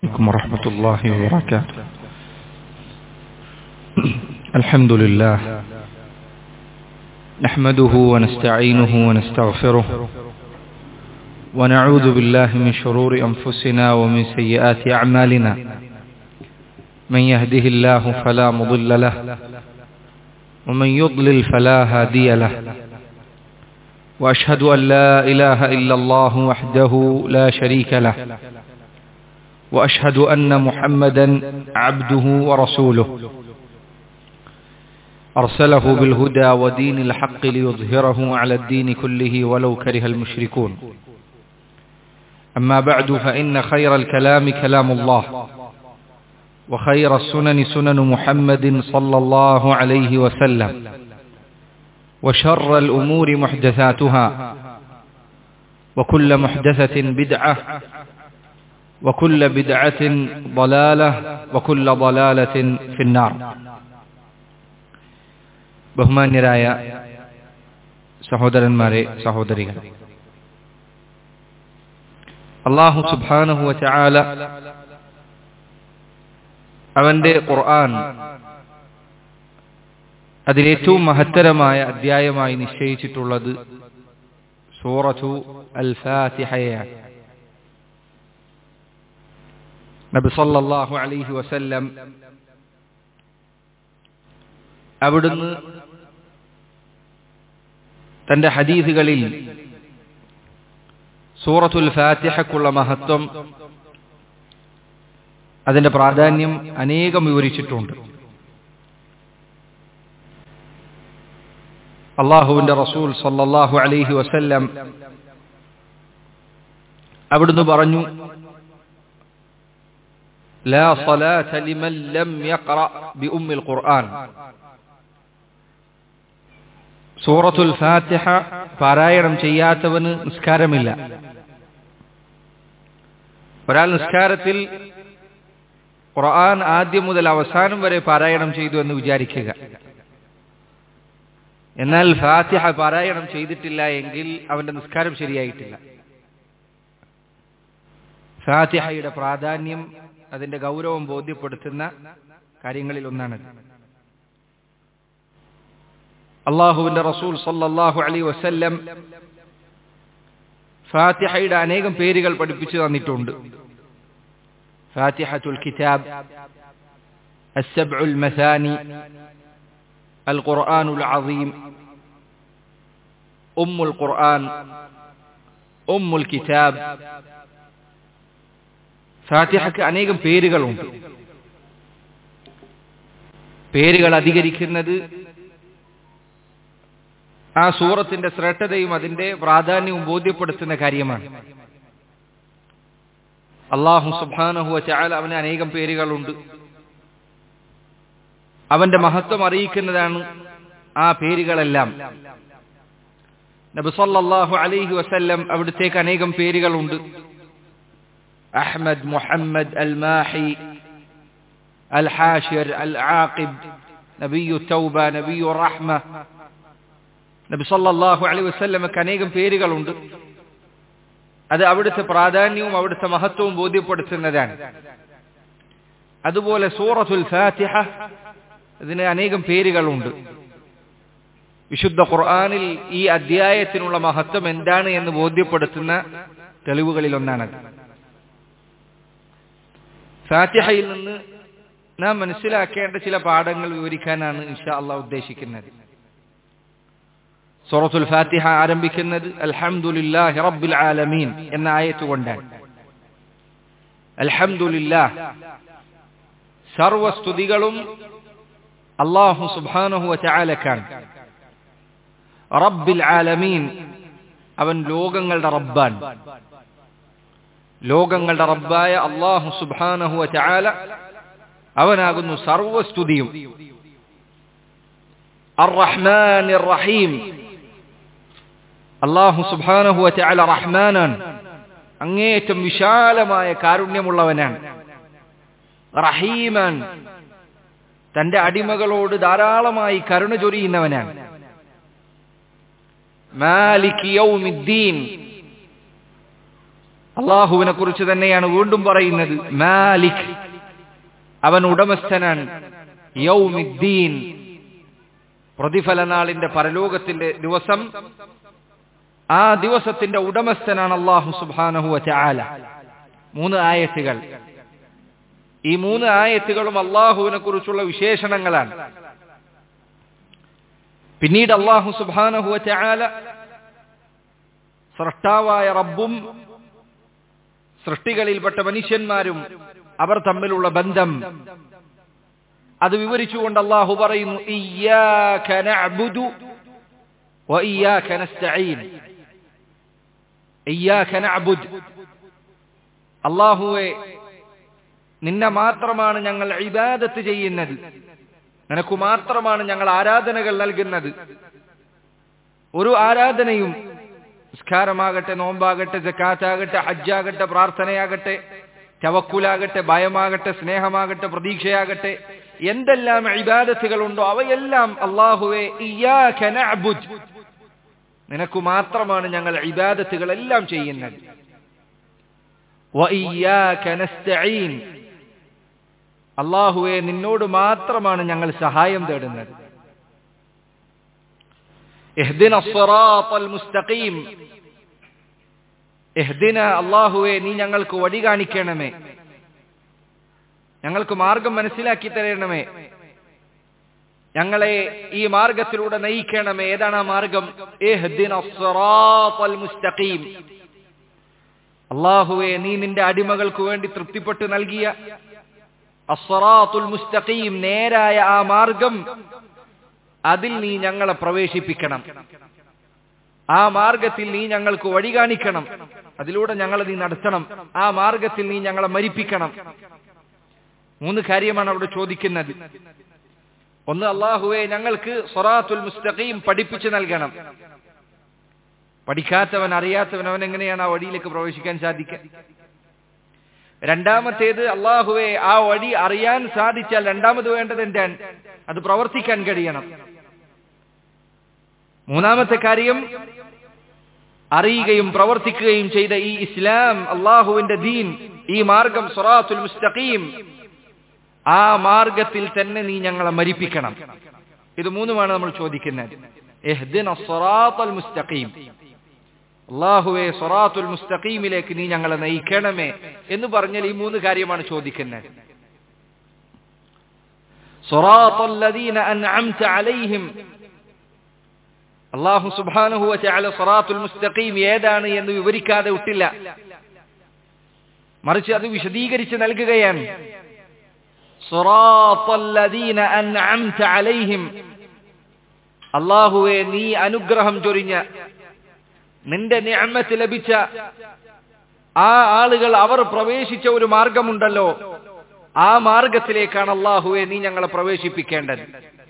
عليكم ورحمة الله وبركاته الحمد لله نحمده ونستعينه ونستغفره ونعوذ بالله من شرور أنفسنا ومن سيئات أعمالنا من يهده الله فلا مضل له ومن يضلل فلا هادي له وأشهد أن لا إله إلا الله وحده لا شريك له واشهد ان محمدا عبده ورسوله ارسله بالهدى ودين الحق ليظهره على الدين كله ولو كره المشركون اما بعد فان خير الكلام كلام الله وخير السنن سنن محمد صلى الله عليه وسلم وشر الامور محدثاتها وكل محدثه بدعه وكل بدعة ضلالة وكل ضلالة في النار ബഹുമാന്യരായ സഹോദരന്മാരെ സഹോദരികൾ അള്ളാഹു സുബാനഹു ചാല അവന്റെ ഖുർആൻ അതിലേറ്റവും മഹത്തരമായ അധ്യായമായി നിശ്ചയിച്ചിട്ടുള്ളത് സൂറത്തു അൽ ഫാത്തിഹയാണ് നബി സല്ലല്ലാഹു അലൈഹി വസല്ലം അവിടുന്ന് തന്റെ ഹദീസുകളിൽ സൂറത്തുൽ ഫാത്തിഹക്കുള്ള മഹത്വം അതിന്റെ പ്രാധാന്യം അനേകം വിവരിച്ചിട്ടുണ്ട് അള്ളാഹുവിന്റെ റസൂൽ സല്ലല്ലാഹു അലൈഹി വസല്ലം അവിടുന്ന് പറഞ്ഞു لا صلاة لمن لم يقرأ بأم القرآن സൂറത്തുൽ ഫാത്തിഹ പാരായണം ചെയ്യാത്തവന് നിസ്കാരമില്ല ഒരാൾ നിസ്കാരത്തിൽ ഖുർആൻ ആദ്യം മുതൽ അവസാനം വരെ പാരായണം ചെയ്തു എന്ന് വിചാരിക്കുക എന്നാൽ ഫാത്തിഹ പാരായണം ചെയ്തിട്ടില്ല എങ്കിൽ അവന്റെ നിസ്കാരം ശരിയായിട്ടില്ല ഫാത്തിഹയുടെ പ്രാധാന്യം അതിന്റെ ഗൗരവം ബോധ്യപ്പെടുത്തുന്ന കാര്യങ്ങളിൽ ഒന്നാണ് അള്ളാഹുവിന്റെ റസൂൽ സല്ലല്ലാഹു അലൈഹി വസല്ലം ഫാത്തിഹയുടെ അനേകം പേരുകൾ പഠിപ്പിച്ചു തന്നിട്ടുണ്ട് ഫാത്തിഹത്തുൽ കിതാബ് السبع المثاني القرآن العظيم أم القرآن أم الكتاب ഫാത്തിഹക്ക് അനേകം പേരുകളുണ്ട് പേരുകൾ അധികരിക്കുന്നത് ആ സൂറത്തിന്റെ ശ്രേഷ്ഠതയും അതിന്റെ പ്രാധാന്യവും ബോധ്യപ്പെടുത്തുന്ന കാര്യമാണ് അള്ളാഹു സുബാനഹുവ ചാല അവന് അനേകം പേരുകളുണ്ട് അവന്റെ മഹത്വം അറിയിക്കുന്നതാണ് ആ പേരുകളെല്ലാം നബിസല്ലാഹു അലൈഹി വസല്ലം അവിടുത്തേക്ക് അനേകം പേരുകളുണ്ട് أحمد محمد الماحي الحاشر العاقب نبي التوبة نبي الرحمة നബി സല്ലല്ലാഹു അലൈഹി വസല്ലമക്ക് അനേകം പേരുകളുണ്ട് അത് അവിടുത്തെ പ്രാധാന്യവും അവിടുത്തെ മഹത്വവും ബോധ്യപ്പെടുത്തുന്നതാണ് അതുപോലെ സൂറത്തുൽ ഫാത്തിഹ ഇതിന് അനേകം പേരുകളുണ്ട് വിശുദ്ധ ഖുർആനിൽ ഈ അധ്യായത്തിനുള്ള മഹത്വം എന്താണ് എന്ന് ബോധ്യപ്പെടുത്തുന്ന തെളിവുകളിൽ ഒന്നാണത് ഫാത്തിഹയിൽ നിന്ന് നാം മനസ്സിലാക്കേണ്ട ചില പാഠങ്ങൾ വിവരിക്കാനാണ് ഇൻഷാ അള്ളാഹ് ഉദ്ദേശിക്കുന്നത് സൂറത്തുൽ ഫാത്തിഹ ആരംഭിക്കുന്നത് അൽഹംദുലില്ലാഹി റബ്ബിൽ ആലമീൻ എന്ന ആയത്ത് കൊണ്ടാണ് അൽഹംദുലില്ലാഹ് സർവസ്തുതികളും അള്ളാഹു സുബ്ഹാനഹു വതആലക്കാണ് റബ്ബിൽ ആലമീൻ അവൻ ലോകങ്ങളുടെ റബ്ബാൻ ലോകങ്ങളുടെ റബ്ബായ അള്ളാഹു സുബാനഹു ചാല അവനാകുന്നു സർവസ്തുതിയും അർറഹ്മാൻ റഹീം അള്ളാഹു സുബാനഹു ചാല റഹ്മാനാണ് അങ്ങേറ്റം വിശാലമായ കാരുണ്യമുള്ളവനാണ് റഹീമാൻ തന്റെ അടിമകളോട് ധാരാളമായി കരുണ ചൊരിയുന്നവനാണ് മാലിക് യൗമിദ്ദീൻ അള്ളാഹുവിനെ കുറിച്ച് തന്നെയാണ് വീണ്ടും പറയുന്നത് മാലിക് അവൻ ഉടമസ്ഥനാണ് യൗമിദ്ദീൻ പ്രതിഫല നാളിന്റെ പരലോകത്തിന്റെ ദിവസം ആ ദിവസത്തിന്റെ ഉടമസ്ഥനാണ് അള്ളാഹു സുബാനഹുവ ചാല മൂന്ന് ആയത്തുകൾ ഈ മൂന്ന് ആയത്തുകളും അള്ളാഹുവിനെ കുറിച്ചുള്ള വിശേഷണങ്ങളാണ് പിന്നീട് അള്ളാഹു സുബാനഹുവ ചാല സൃഷ്ടാവായ റബ്ബും സൃഷ്ടികളിൽപ്പെട്ട മനുഷ്യന്മാരും അവർ തമ്മിലുള്ള ബന്ധം അത് വിവരിച്ചുകൊണ്ട് അള്ളാഹു പറയുന്നു ഇയ്യാക നഅ്ബുദു വഇയ്യാക നസ്തഈൻ ഇയ്യാക നഅ്ബുദ് അള്ളാഹുവെ നിന്നെ മാത്രമാണ് ഞങ്ങൾ ഇബാദത്ത് ചെയ്യുന്നത് നിനക്ക് മാത്രമാണ് ഞങ്ങൾ ആരാധനകൾ നൽകുന്നത് ഒരു ആരാധനയും നിസ്കാരമാകട്ടെ നോമ്പാകട്ടെ ജക്കാത്താകട്ടെ ഹജ്ജാകട്ടെ പ്രാർത്ഥനയാകട്ടെ ചവക്കുലാകട്ടെ ഭയമാകട്ടെ സ്നേഹമാകട്ടെ പ്രതീക്ഷയാകട്ടെ എന്തെല്ലാം ഇബാദത്തുകളുണ്ടോ അവയെല്ലാം അള്ളാഹുവെ ഇയാഖനഅബുദ് നിനക്ക് മാത്രമാണ് ഞങ്ങൾ ഇബാദത്തുകളെല്ലാം ചെയ്യുന്നത് അള്ളാഹുവെ നിന്നോട് മാത്രമാണ് ഞങ്ങൾ സഹായം തേടുന്നത് اهدنا الصراط المستقيم اهدنا അള്ളാഹുവെ നീ ഞങ്ങൾക്ക് വഴി കാണിക്കണമേ ഞങ്ങൾക്ക് മാർഗം മനസ്സിലാക്കി തരണമേ ഞങ്ങളെ ഈ മാർഗത്തിലൂടെ നയിക്കണമേ ഏതാണ് ആ മാർഗം മുസ്തഖീം അള്ളാഹുവെ നീ നിന്റെ അടിമകൾക്ക് വേണ്ടി തൃപ്തിപ്പെട്ട് നൽകിയ അസ്വറാത്തുൽ മുസ്തഖീം നേരായ ആ മാർഗം അതിൽ നീ ഞങ്ങളെ പ്രവേശിപ്പിക്കണം ആ മാർഗത്തിൽ നീ ഞങ്ങൾക്ക് വഴി കാണിക്കണം അതിലൂടെ ഞങ്ങളെ നീ നടത്തണം ആ മാർഗത്തിൽ നീ ഞങ്ങളെ മരിപ്പിക്കണം മൂന്ന് കാര്യമാണ് അവിടെ ചോദിക്കുന്നത് ഒന്ന് അള്ളാഹുവെ ഞങ്ങൾക്ക് സൊറാത്തുൽ മുസ്തഖീം പഠിപ്പിച്ചു നൽകണം പഠിക്കാത്തവൻ അറിയാത്തവൻ അവൻ എങ്ങനെയാണ് ആ വഴിയിലേക്ക് പ്രവേശിക്കാൻ സാധിക്കുക രണ്ടാമത്തേത് അള്ളാഹുവെ ആ വഴി അറിയാൻ സാധിച്ചാൽ രണ്ടാമത് വേണ്ടത് എന്താണ് അത് പ്രവർത്തിക്കാൻ കഴിയണം മൂന്നാമത്തെ കാര്യം അറിയുകയും പ്രവർത്തിക്കുകയും ചെയ്ത ഈ ഇസ്ലാം അള്ളാഹുവിന്റെ ദീൻ ഈ മാർഗം സൊറാത്തുൽ മുസ്തഖീം ആ മാർഗത്തിൽ തന്നെ നീ ഞങ്ങളെ മരിപ്പിക്കണം ഇത് മൂന്നുമാണ് നമ്മൾ ചോദിക്കുന്നത് മുസ്തഖീം അള്ളാഹുവെ സൊറാത്തുൽ മുസ്തഖീമിലേക്ക് നീ ഞങ്ങളെ നയിക്കണമേ എന്ന് പറഞ്ഞാൽ ഈ മൂന്ന് കാര്യമാണ് ചോദിക്കുന്നത് അള്ളാഹു സുബാനുഹുവ ചാല സൊറാത്തുൽ മുസ്തഖീം ഏതാണ് എന്ന് വിവരിക്കാതെ വിട്ടില്ല മറിച്ച് അത് വിശദീകരിച്ച് നൽകുകയാണ് അള്ളാഹുവെ നീ അനുഗ്രഹം ചൊരിഞ്ഞ നിന്റെ നിഅമത്ത് ലഭിച്ച ആ ആളുകൾ അവർ പ്രവേശിച്ച ഒരു മാർഗമുണ്ടല്ലോ ആ മാർഗത്തിലേക്കാണ് അള്ളാഹുവെ നീ ഞങ്ങളെ പ്രവേശിപ്പിക്കേണ്ടത്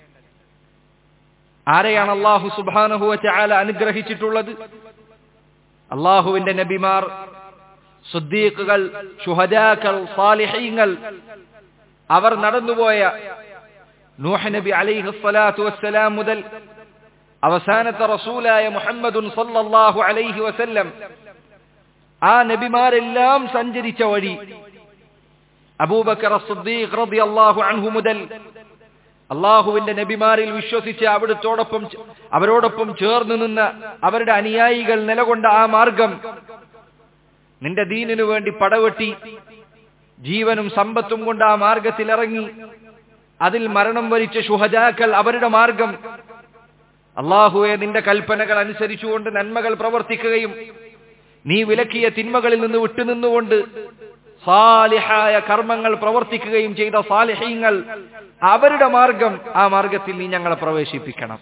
ആരെയാണ് അള്ളാഹു സുബാനഹുവ ചാല അനുഗ്രഹിച്ചിട്ടുള്ളത് അള്ളാഹുവിന്റെ നബിമാർ സുദ്ദീഖുകൾ ഷുഹദാക്കൾ സാലിഹീങ്ങൾ അവർ നടന്നുപോയ നൂഹ് നബി അലൈഹി സ്വലാത്തു വസ്സലാം മുതൽ അവസാനത്തെ റസൂലായ മുഹമ്മദുൻ സല്ലല്ലാഹു അലൈഹി വസല്ലം ആ നബിമാരെല്ലാം സഞ്ചരിച്ച വഴി അബൂബക്കർ സിദ്ദീഖ് റളിയല്ലാഹു അൻഹു മുതൽ അള്ളാഹുവിന്റെ നബിമാരിൽ വിശ്വസിച്ച് അവിടുത്തോടൊപ്പം അവരോടൊപ്പം ചേർന്ന് നിന്ന അവരുടെ അനുയായികൾ നിലകൊണ്ട ആ മാർഗം നിന്റെ ദീനിനു വേണ്ടി പടവെട്ടി ജീവനും സമ്പത്തും കൊണ്ട് ആ മാർഗത്തിൽ ഇറങ്ങി അതിൽ മരണം വരിച്ച ഷുഹജാക്കൾ അവരുടെ മാർഗം അള്ളാഹുവെ നിന്റെ കൽപ്പനകൾ അനുസരിച്ചുകൊണ്ട് നന്മകൾ പ്രവർത്തിക്കുകയും നീ വിലക്കിയ തിന്മകളിൽ നിന്ന് വിട്ടുനിന്നുകൊണ്ട് സാലിഹായ കർമ്മങ്ങൾ പ്രവർത്തിക്കുകയും ചെയ്ത സാലിഹ്യങ്ങൾ അവരുടെ മാർഗം ആ മാർഗത്തിൽ നീ ഞങ്ങളെ പ്രവേശിപ്പിക്കണം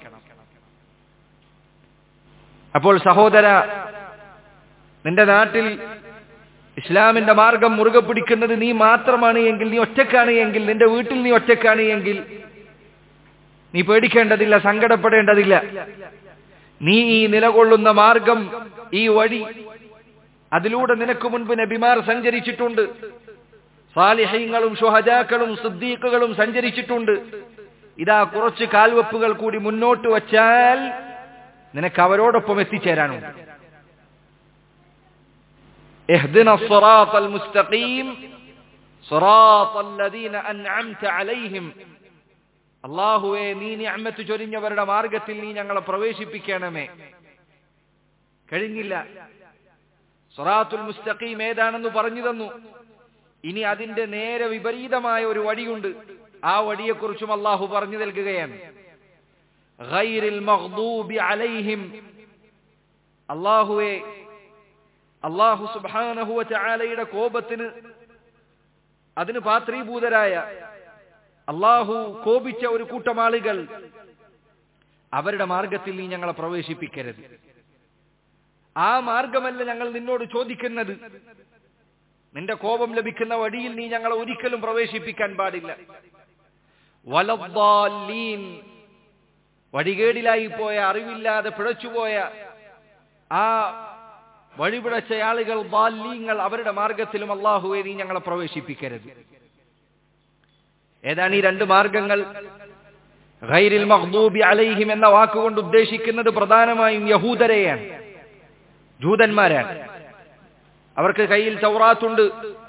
അപ്പോൾ സഹോദര നിന്റെ നാട്ടിൽ ഇസ്ലാമിന്റെ മാർഗം മുറുകെ പിടിക്കുന്നത് നീ മാത്രമാണ് എങ്കിൽ നീ ഒറ്റക്കാണ് എങ്കിൽ നിന്റെ വീട്ടിൽ നീ ഒറ്റക്കാണ് എങ്കിൽ നീ പേടിക്കേണ്ടതില്ല സങ്കടപ്പെടേണ്ടതില്ല നീ ഈ നിലകൊള്ളുന്ന മാർഗം ഈ വഴി അതിലൂടെ നിനക്ക് മുൻപ് നബിമാർ സഞ്ചരിച്ചിട്ടുണ്ട് സാലിഹ്യങ്ങളും ഷുഹജാക്കളും സിദ്ദീഖുകളും സഞ്ചരിച്ചിട്ടുണ്ട് ഇതാ കുറച്ച് കാൽവെപ്പുകൾ കൂടി മുന്നോട്ട് വച്ചാൽ നിനക്ക് അവരോടൊപ്പം എത്തിച്ചേരാനുണ്ട് اهدنا الصراط المستقيم صراط الذين أنعمت عليهم അള്ളാഹുവെ നീ നിഅമത്ത് ചൊരിഞ്ഞവരുടെ മാർഗത്തിൽ നീ ഞങ്ങളെ പ്രവേശിപ്പിക്കണമേ കഴിഞ്ഞില്ല സൊറാത്തുൽ മുസ്തഖീം ഏതാണെന്ന് പറഞ്ഞു തന്നു ഇനി അതിന്റെ നേരെ വിപരീതമായ ഒരു വഴിയുണ്ട് ആ വഴിയെക്കുറിച്ചും അള്ളാഹു പറഞ്ഞു നൽകുകയാണ് ഗൈറിൽ മഗ്ദൂബി അലൈഹിം അള്ളാഹുവെ അള്ളാഹു സുബാനഹുവ ചാലയുടെ കോപത്തിന് അതിന് പാത്രീഭൂതരായ അള്ളാഹു കോപിച്ച ഒരു കൂട്ടം ആളുകൾ അവരുടെ മാർഗത്തിൽ നീ ഞങ്ങളെ പ്രവേശിപ്പിക്കരുത് ആ മാർഗമല്ല ഞങ്ങൾ നിന്നോട് ചോദിക്കുന്നത് നിന്റെ കോപം ലഭിക്കുന്ന വഴിയിൽ നീ ഞങ്ങളെ ഒരിക്കലും പ്രവേശിപ്പിക്കാൻ പാടില്ല വലദ്ദാലീൻ വഴികേടിലായി പോയ അറിവില്ലാതെ പിഴച്ചുപോയ ആ വഴിപിഴച്ച ആളുകൾ ബാല്യങ്ങൾ അവരുടെ മാർഗത്തിലും അള്ളാഹുവെ നീ ഞങ്ങളെ പ്രവേശിപ്പിക്കരുത് ഏതാണ് ഈ രണ്ട് മാർഗങ്ങൾ ഗൈരിൽ മഹ്ദൂബി അലൈഹിം എന്ന വാക്കുകൊണ്ട് ഉദ്ദേശിക്കുന്നത് പ്രധാനമായും യഹൂദരെയാണ് ജൂതന്മാരാണ് അവർക്ക് കയ്യിൽ ചൗറാത്തുണ്ട്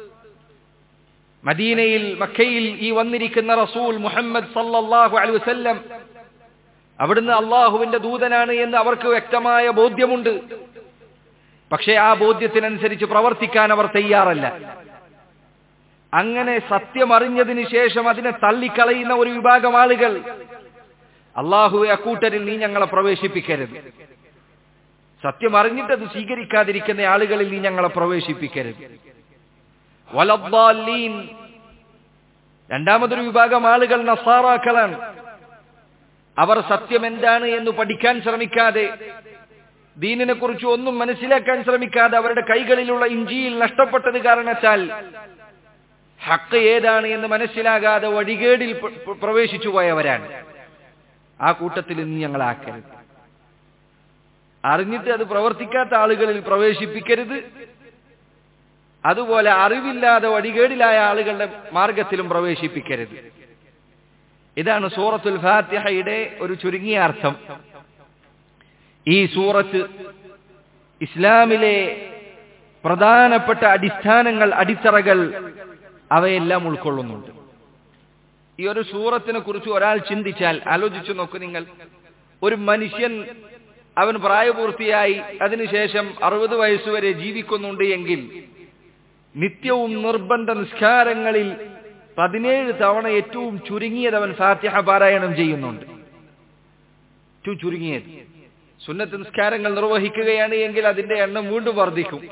മദീനയിൽ മക്കയിൽ ഈ വന്നിരിക്കുന്ന റസൂൽ മുഹമ്മദ് സല്ലല്ലാഹു അലൈഹി വസല്ലം അവിടുന്ന് അള്ളാഹുവിന്റെ ദൂതനാണ് എന്ന് അവർക്ക് വ്യക്തമായ ബോധ്യമുണ്ട് പക്ഷേ ആ ബോധ്യത്തിനനുസരിച്ച് പ്രവർത്തിക്കാൻ അവർ തയ്യാറല്ല അങ്ങനെ സത്യം അറിഞ്ഞതിന് ശേഷം അതിനെ തള്ളിക്കളയുന്ന ഒരു വിഭാഗം ആളുകൾ അള്ളാഹുവെ അക്കൂട്ടരിൽ നീ ഞങ്ങളെ പ്രവേശിപ്പിക്കരുത് സത്യം അറിഞ്ഞിട്ട് അത് സ്വീകരിക്കാതിരിക്കുന്ന ആളുകളിൽ നീ ഞങ്ങളെ പ്രവേശിപ്പിക്കരുത് വലദ്ദാലീൻ രണ്ടാമതൊരു വിഭാഗം ആളുകൾ നസാറാക്കളാണ് അവർ സത്യം എന്താണ് എന്ന് പഠിക്കാൻ ശ്രമിക്കാതെ ദീനിനെ കുറിച്ച് ഒന്നും മനസ്സിലാക്കാൻ ശ്രമിക്കാതെ അവരുടെ കൈകളിലുള്ള ഇഞ്ചിയിൽ നഷ്ടപ്പെട്ടത് കാരണത്താൽ ഹക്ക് ഏതാണ് എന്ന് മനസ്സിലാകാതെ വഴികേടിൽ പ്രവേശിച്ചു പോയവരാണ് ആ കൂട്ടത്തിൽ ഇന്ന് ഞങ്ങളാക്കരുത് അറിഞ്ഞിട്ട് അത് പ്രവർത്തിക്കാത്ത ആളുകളിൽ പ്രവേശിപ്പിക്കരുത് അതുപോലെ അറിവില്ലാതെ വഴികേടിലായ ആളുകളുടെ മാർഗത്തിലും പ്രവേശിപ്പിക്കരുത് ഇതാണ് സൂറത്തുൽ ഫാത്തിഹയുടെ ഒരു ചുരുങ്ങിയ അർത്ഥം ഈ സൂറത്ത് ഇസ്ലാമിലെ പ്രധാനപ്പെട്ട അടിസ്ഥാനങ്ങൾ അടിത്തറകൾ അവയെല്ലാം ഉൾക്കൊള്ളുന്നുണ്ട് ഈ ഒരു സൂറത്തിനെ കുറിച്ച് ഒരാൾ ചിന്തിച്ചാൽ ആലോചിച്ചു നോക്കൂ നിങ്ങൾ ഒരു മനുഷ്യൻ അവൻ പ്രായപൂർത്തിയായി അതിനുശേഷം അറുപത് വയസ്സുവരെ ജീവിക്കുന്നുണ്ട് എങ്കിൽ നിത്യവും നിർബന്ധ നിസ്കാരങ്ങളിൽ പതിനേഴ് തവണ ഏറ്റവും ചുരുങ്ങിയത് അവൻ ഫാത്തിഹ പാരായണം ചെയ്യുന്നുണ്ട് ഏറ്റവും ചുരുങ്ങിയത് സുന്നത്ത് നിസ്കാരങ്ങൾ നിർവഹിക്കുകയാണ് എങ്കിൽ അതിന്റെ എണ്ണം വീണ്ടും വർദ്ധിക്കും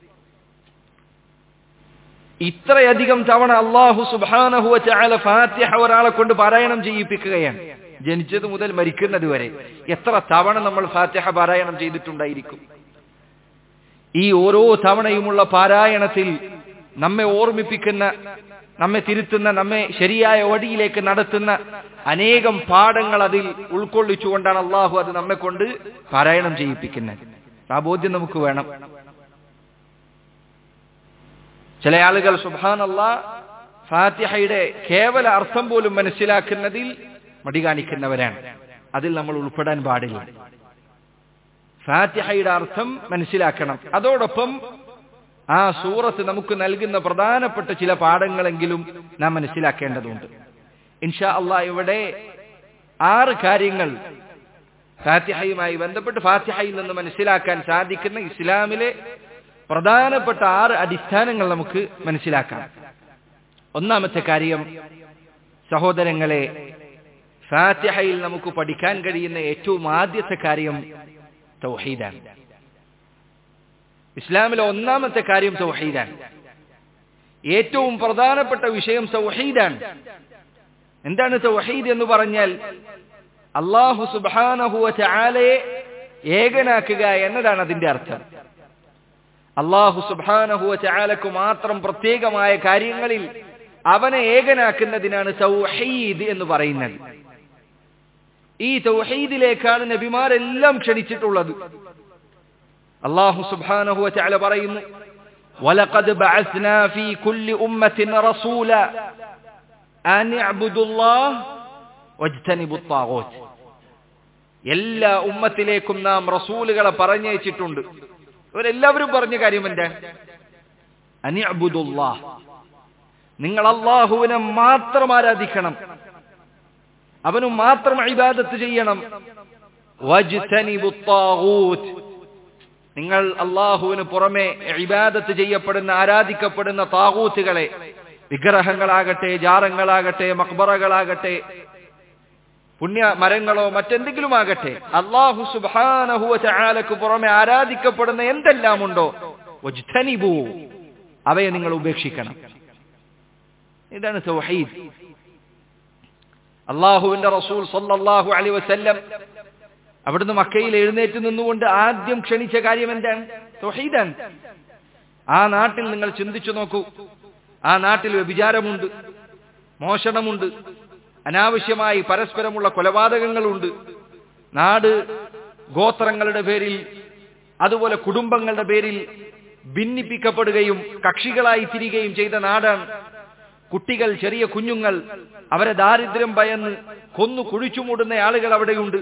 ഇത്രയധികം തവണ അള്ളാഹു സുബാനഹുവ ചാല ഫാത്തിഹ ഒരാളെ കൊണ്ട് പാരായണം ചെയ്യിപ്പിക്കുകയാണ് ജനിച്ചത് മുതൽ മരിക്കുന്നത് വരെ എത്ര തവണ നമ്മൾ ഫാത്തിഹ പാരായണം ചെയ്തിട്ടുണ്ടായിരിക്കും ഈ ഓരോ തവണയുമുള്ള പാരായണത്തിൽ നമ്മെ ഓർമ്മിപ്പിക്കുന്ന നമ്മെ തിരുത്തുന്ന നമ്മെ ശരിയായ വടിയിലേക്ക് നടത്തുന്ന അനേകം പാഠങ്ങൾ അതിൽ ഉൾക്കൊള്ളിച്ചുകൊണ്ടാണ് അള്ളാഹു അത് നമ്മെ കൊണ്ട് പാരായണം ചെയ്യിപ്പിക്കുന്നത് ആ ബോധ്യം നമുക്ക് വേണം ചില ആളുകൾ സുബാനല്ല ഫാത്തിഹയുടെ കേവല അർത്ഥം പോലും മനസ്സിലാക്കുന്നതിൽ മടി കാണിക്കുന്നവരാണ് അതിൽ നമ്മൾ ഉൾപ്പെടാൻ പാടില്ല ഫാത്തിഹയുടെ അർത്ഥം മനസ്സിലാക്കണം അതോടൊപ്പം ആ സൂറത്ത് നമുക്ക് നൽകുന്ന പ്രധാനപ്പെട്ട ചില പാഠങ്ങളെങ്കിലും നാം മനസ്സിലാക്കേണ്ടതുണ്ട് ഇൻഷാ അള്ളാ ഇവിടെ ആറ് കാര്യങ്ങൾ ഫാത്തിഹയുമായി ബന്ധപ്പെട്ട് ഫാത്തിഹയിൽ നിന്ന് മനസ്സിലാക്കാൻ സാധിക്കുന്ന ഇസ്ലാമിലെ പ്രധാനപ്പെട്ട ആറ് അടിസ്ഥാനങ്ങൾ നമുക്ക് മനസ്സിലാക്കാം ഒന്നാമത്തെ കാര്യം സഹോദരങ്ങളെ ഫാത്തിഹയിൽ നമുക്ക് പഠിക്കാൻ കഴിയുന്ന ഏറ്റവും ആദ്യത്തെ കാര്യം തൗഹീദാണ് ഇസ്ലാമിലെ ഒന്നാമത്തെ കാര്യം തൗഹീദാണ് ഏറ്റവും പ്രധാനപ്പെട്ട വിഷയം തൗഹീദാണ് എന്താണ് തൗഹീദ് എന്ന് പറഞ്ഞാൽ അള്ളാഹു സുബാനഹുവ ചാലയെ ഏകനാക്കുക എന്നതാണ് അതിന്റെ അർത്ഥം അള്ളാഹു സുബാനഹുവ ചാലക്ക് മാത്രം പ്രത്യേകമായ കാര്യങ്ങളിൽ അവനെ ഏകനാക്കുന്നതിനാണ് തൗഹീദ് എന്ന് പറയുന്നത് ഈ തൗഹീദിലേക്കാണ് നബിമാരെല്ലാം ക്ഷണിച്ചിട്ടുള്ളത് അള്ളാഹു സുബാനഹു ചാല പറയുന്നു ولقد بعثنا في كل أمة رسولا أن اعبدوا الله واجتنبوا الطاغوت എല്ലാ ഉമ്മത്തിലേക്കും നാം റസൂലുകളെ പറഞ്ഞയച്ചിട്ടുണ്ട് ഇവരെല്ലാവരും പറഞ്ഞ കാര്യം എന്താണ് അനിഅബുദുല്ലാ നിങ്ങൾ അള്ളാഹുവിനെ മാത്രം ആരാധിക്കണം അവനു മാത്രം ഇബാദത്ത് ചെയ്യണം വജ്തനിബു ത്വാഗൂത്ത്. നിങ്ങൾ അള്ളാഹുവിന് പുറമെ ഇബാദത്ത് ചെയ്യപ്പെടുന്ന ആരാധിക്കപ്പെടുന്ന താകൂത്തുകളെ വിഗ്രഹങ്ങളാകട്ടെ ജാറങ്ങളാകട്ടെ മക്ബറകളാകട്ടെ പുണ്യ മരങ്ങളോ മറ്റെന്തെങ്കിലും ആകട്ടെ അള്ളാഹു സുബാനഹുവ ചാലക്ക് പുറമെ ആരാധിക്കപ്പെടുന്ന എന്തെല്ലാം ഉണ്ടോ വജ്തനിബു അവയെ നിങ്ങൾ ഉപേക്ഷിക്കണം ഇതാണ് തൗഹീദ് അള്ളാഹുവിന്റെ റസൂൽ സല്ലല്ലാഹു അലൈഹി വസല്ലം അവിടുന്ന് മക്കയിൽ എഴുന്നേറ്റ് നിന്നുകൊണ്ട് ആദ്യം ക്ഷണിച്ച കാര്യം എന്താണ് തൗഹീദാണ് ആ നാട്ടിൽ നിങ്ങൾ ചിന്തിച്ചു നോക്കൂ ആ നാട്ടിൽ വ്യഭിചാരമുണ്ട് മോഷണമുണ്ട് അനാവശ്യമായി പരസ്പരമുള്ള കൊലപാതകങ്ങളുണ്ട് നാട് ഗോത്രങ്ങളുടെ പേരിൽ അതുപോലെ കുടുംബങ്ങളുടെ പേരിൽ ഭിന്നിപ്പിക്കപ്പെടുകയും കക്ഷികളായി തിരികെയും ചെയ്ത നാടാണ് കുട്ടികൾ ചെറിയ കുഞ്ഞുങ്ങൾ അവരെ ദാരിദ്ര്യം ഭയന്ന് കൊന്നു കുഴിച്ചുമൂടുന്ന ആളുകൾ അവിടെയുണ്ട്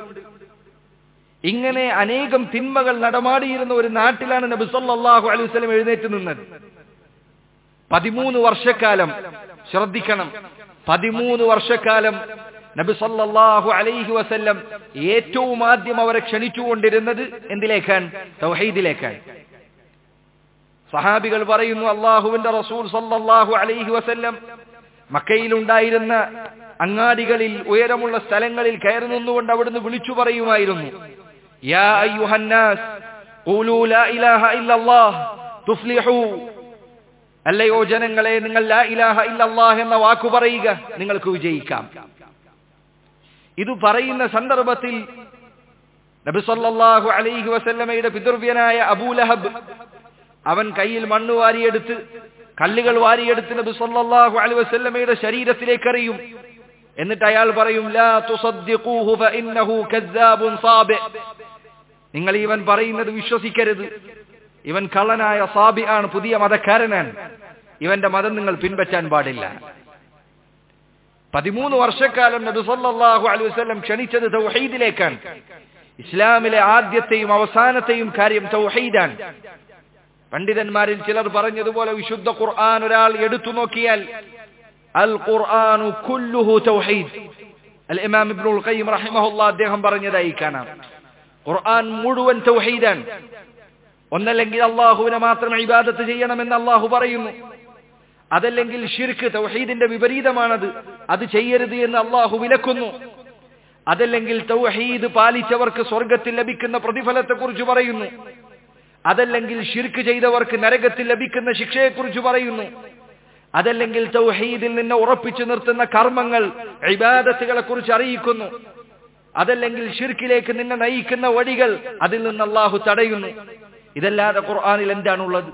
ഇങ്ങനെ അനേകം തിന്മകൾ നടമാടിയിരുന്ന ഒരു നാട്ടിലാണ് നബി സല്ലല്ലാഹു അലൈഹി വസല്ലം എഴുന്നേറ്റ് നിന്നത് പതിമൂന്ന് വർഷക്കാലം ശ്രദ്ധിക്കണം പതിമൂന്ന് വർഷക്കാലം നബി സല്ലല്ലാഹു അലൈഹി വസല്ലം ഏറ്റവും ആദ്യം അവരെ ക്ഷണിച്ചുകൊണ്ടിരുന്നത് എന്തിലേക്കാണ് തൗഹീദിലേക്കാണ് സഹാബികൾ പറയുന്നു അള്ളാഹുവിന്റെ റസൂൽ സല്ലല്ലാഹു അലൈഹി വസല്ലം മക്കയിലുണ്ടായിരുന്ന അങ്ങാടികളിൽ ഉയരമുള്ള സ്ഥലങ്ങളിൽ കയറി നിന്നുകൊണ്ട് അവിടുന്ന് വിളിച്ചു പറയുമായിരുന്നു യാ അയ്യുഹന്നാസ് ഖൂലൂ ലാ ഇലാഹ ഇല്ലല്ലാഹ് തുഫ്ലിഹൂ അല്ലയോ ജനങ്ങളെ നിങ്ങൾ ലാ ഇലാഹ ഇല്ലല്ലാഹ് എന്ന വാക്കു പറയുക നിങ്ങൾക്ക് വിജയിക്കാം ഇത് പറയുന്ന സന്ദർഭത്തിൽ നബി സല്ലല്ലാഹു അലൈഹി വസല്ലമയുടെ പിതൃവ്യനായ അബൂലഹബ് അവൻ കയ്യിൽ മണ്ണ് വാരിയെടുത്ത് കല്ലുകൾ വാരിയെടുത്ത് നബി സല്ലല്ലാഹു അലൈഹി വസല്ലമയുടെ ശരീരത്തിലേക്ക് എറിയും എന്നിട്ട് അയാൾ പറയും ലാ തുസദ്ദിഖൂഹു ഫഇന്നഹു കദ്ദാബുൻ സാബി നിങ്ങൾ ഇവൻ പറയുന്നത് വിശ്വസിക്കരുത് ഇവൻ കള്ളനായ സാബി ആണ് പുതിയ മതക്കാരനാണ് ഇവന്റെ മതം നിങ്ങൾ പിൻപറ്റാൻ പാടില്ല പതിമൂന്ന് വർഷക്കാലം നബി സല്ലല്ലാഹു അലൈഹി വസല്ലം ക്ഷണിച്ചത് തൗഹീദിലേക്കാണ് ഇസ്ലാമിലെ ആദ്യത്തെയും അവസാനത്തെയും കാര്യം തൗഹീദാണ് പണ്ഡിതന്മാരിൽ ചിലർ പറഞ്ഞതുപോലെ വിശുദ്ധ ഖുർആൻ ഒരാൾ എടുത്തു നോക്കിയാൽ അൽ ഖുർആനു കുല്ലുഹു തൗഹീദ് അൽ ഇമാം ഇബ്നുൽ ഖയ്യിം റഹിമഹുല്ലാ അദ്ദേഹം പറഞ്ഞതായി കാണാം ഖുർആൻ മുഴുവൻ തൗഹീദാണ് ഒന്നല്ലെങ്കിൽ അള്ളാഹുവിനെ മാത്രം ഇബാദത്ത് ചെയ്യണമെന്ന് അള്ളാഹു പറയുന്നു അതല്ലെങ്കിൽ ഷിർക്ക് തൗഹീദിന്റെ വിപരീതമാണത് അത് ചെയ്യരുത് എന്ന് അള്ളാഹു വിലക്കുന്നു അതല്ലെങ്കിൽ തൗഹീദ് പാലിച്ചവർക്ക് സ്വർഗത്തിൽ ലഭിക്കുന്ന പ്രതിഫലത്തെക്കുറിച്ച് പറയുന്നു അതല്ലെങ്കിൽ ഷിർക്ക് ചെയ്തവർക്ക് നരകത്തിൽ ലഭിക്കുന്ന ശിക്ഷയെക്കുറിച്ച് പറയുന്നു അതല്ലെങ്കിൽ തൗഹീദിൽ നിന്ന് ഉറപ്പിച്ചു നിർത്തുന്ന കർമ്മങ്ങൾ ഇബാദത്തുകളെ കുറിച്ച് അറിയിക്കുന്നു അതല്ലെങ്കിൽ ഷിർക്കിലേക്ക് നിന്നെ നയിക്കുന്ന വഴികൾ അതിൽ നിന്ന് അള്ളാഹു തടയുന്നു ഇതല്ലാതെ ഖുർആാനിൽ എന്താണുള്ളത്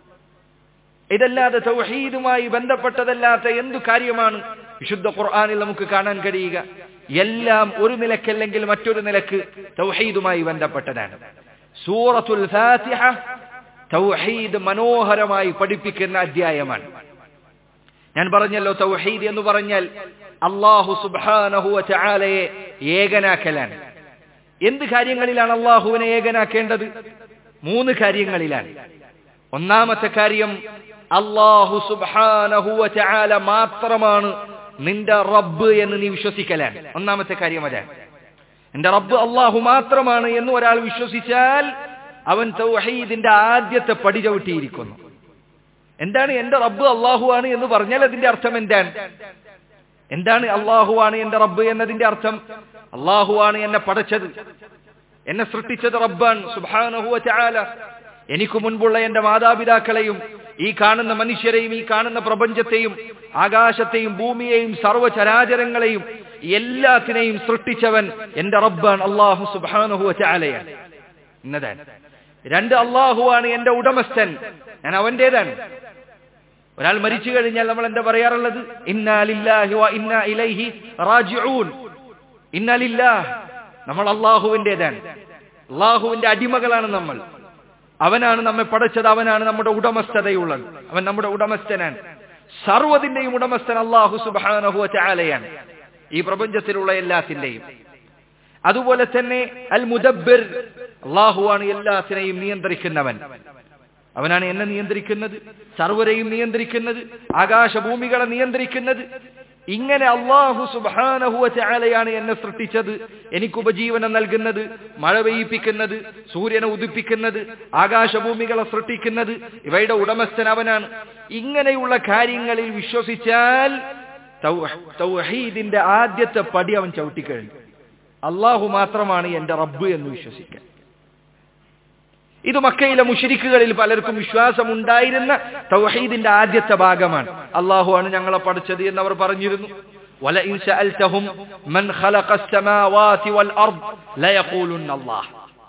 ഇതല്ലാതെ തൗഹീദുമായി ബന്ധപ്പെട്ടതല്ലാത്ത എന്തു കാര്യമാണ് വിശുദ്ധ ഖുർആാനിൽ നമുക്ക് കാണാൻ കഴിയുക എല്ലാം ഒരു നിലക്കല്ലെങ്കിൽ മറ്റൊരു നിലക്ക് തൗഹീദുമായി ബന്ധപ്പെട്ടതാണ് സൂറത്തുൽ ഫാത്തിഹ തൗഹീദ് മനോഹരമായി പഠിപ്പിക്കുന്ന അധ്യായമാണ് ഞാൻ പറഞ്ഞല്ലോ തൗഹീദ് എന്ന് പറഞ്ഞാൽ അള്ളാഹു സുബാനഹുവ ചാലയെ ഏകനാക്കലാണ് എന്ത് കാര്യങ്ങളിലാണ് അള്ളാഹുവിനെ ഏകനാക്കേണ്ടത് മൂന്ന് കാര്യങ്ങളിലാണ് ഒന്നാമത്തെ കാര്യം അള്ളാഹു സുബാനഹുവ ചാല മാത്രമാണ് നിന്റെ റബ്ബ് എന്ന് നീ വിശ്വസിക്കലാണ് ഒന്നാമത്തെ കാര്യം അതാണ് എന്റെ റബ്ബ് അള്ളാഹു മാത്രമാണ് എന്ന് ഒരാൾ വിശ്വസിച്ചാൽ അവൻ തൗഹീദിന്റെ ആദ്യത്തെ പടി ചവിട്ടിയിരിക്കുന്നു എന്താണ് എന്റെ റബ്ബ് അള്ളാഹു ആണ് എന്ന് പറഞ്ഞാൽ അതിന്റെ അർത്ഥം എന്താണ് എന്താണ് അള്ളാഹു ആണ് എന്റെ റബ്ബ് എന്നതിന്റെ അർത്ഥം അള്ളാഹു ആണ് എന്നെ പടച്ചത് എന്നെ സൃഷ്ടിച്ചത് റബ്ബാൻ സുബാനഹുവ ചാല എനിക്ക് മുൻപുള്ള എന്റെ മാതാപിതാക്കളെയും ഈ കാണുന്ന മനുഷ്യരെയും ഈ കാണുന്ന പ്രപഞ്ചത്തെയും ആകാശത്തെയും ഭൂമിയെയും സർവ്വചരാചരങ്ങളെയും എല്ലാത്തിനെയും സൃഷ്ടിച്ചവൻ എന്റെ റബ്ബാൻ അള്ളാഹു സുബാനഹുവ ചാലയാണ് എന്നതാണ് രണ്ട് അള്ളാഹുവാണ് എന്റെ ഉടമസ്ഥൻ ഞാൻ അവന്റേതാണ് ഒരാൾ മരിച്ചു കഴിഞ്ഞാൽ നമ്മൾ എന്താ പറയാറുള്ളത് ഇന്നാലില്ലാഹി വ ഇന്നാ ഇലൈഹി റാജിഊൻ ഇന്നാലില്ലാഹ് നമ്മൾ അള്ളാഹുവിന്റേതാണ് അള്ളാഹുവിന്റെ അടിമകളാണ് നമ്മൾ അവനാണ് നമ്മെ പടച്ചത് അവനാണ് നമ്മുടെ ഉടമസ്ഥതയുള്ളത് അവൻ നമ്മുടെ ഉടമസ്ഥനാണ് സർവ്വതിന്റെയും ഉടമസ്ഥൻ അള്ളാഹു സുബാനഹു ചാലയാണ് ഈ പ്രപഞ്ചത്തിലുള്ള എല്ലാത്തിന്റെയും അതുപോലെ തന്നെ അൽ മുദബ്ബിർ അള്ളാഹുവാണ് എല്ലാത്തിനെയും നിയന്ത്രിക്കുന്നവൻ അവനാണ് എന്നെ നിയന്ത്രിക്കുന്നത് സർവരെയും നിയന്ത്രിക്കുന്നത് ആകാശഭൂമികളെ നിയന്ത്രിക്കുന്നത് ഇങ്ങനെ അള്ളാഹു സുബാനഹുവ ചാലയാണ് എന്നെ സൃഷ്ടിച്ചത് എനിക്ക് ഉപജീവനം നൽകുന്നത് മഴ പെയ്യിപ്പിക്കുന്നത് സൂര്യനെ ഉദിപ്പിക്കുന്നത് ആകാശഭൂമികളെ സൃഷ്ടിക്കുന്നത് ഇവയുടെ ഉടമസ്ഥൻ അവനാണ് ഇങ്ങനെയുള്ള കാര്യങ്ങളിൽ വിശ്വസിച്ചാൽ തൗഹീദിന്റെ ആദ്യത്തെ പടി അവൻ ചവിട്ടിക്കഴിഞ്ഞു അള്ളാഹു മാത്രമാണ് എന്റെ റബ്ബ് എന്ന് വിശ്വസിക്കാൻ ഇത് മക്കയിലെ മുഷിരിക്കുകളിൽ പലർക്കും വിശ്വാസമുണ്ടായിരുന്ന തൗഹീദിന്റെ ആദ്യത്തെ ഭാഗമാണ് അള്ളാഹു ആണ് ഞങ്ങളെ പഠിച്ചത് എന്ന് അവർ പറഞ്ഞിരുന്നു ولئن سألتهم من خلق السماوات والأرض ليقولن الله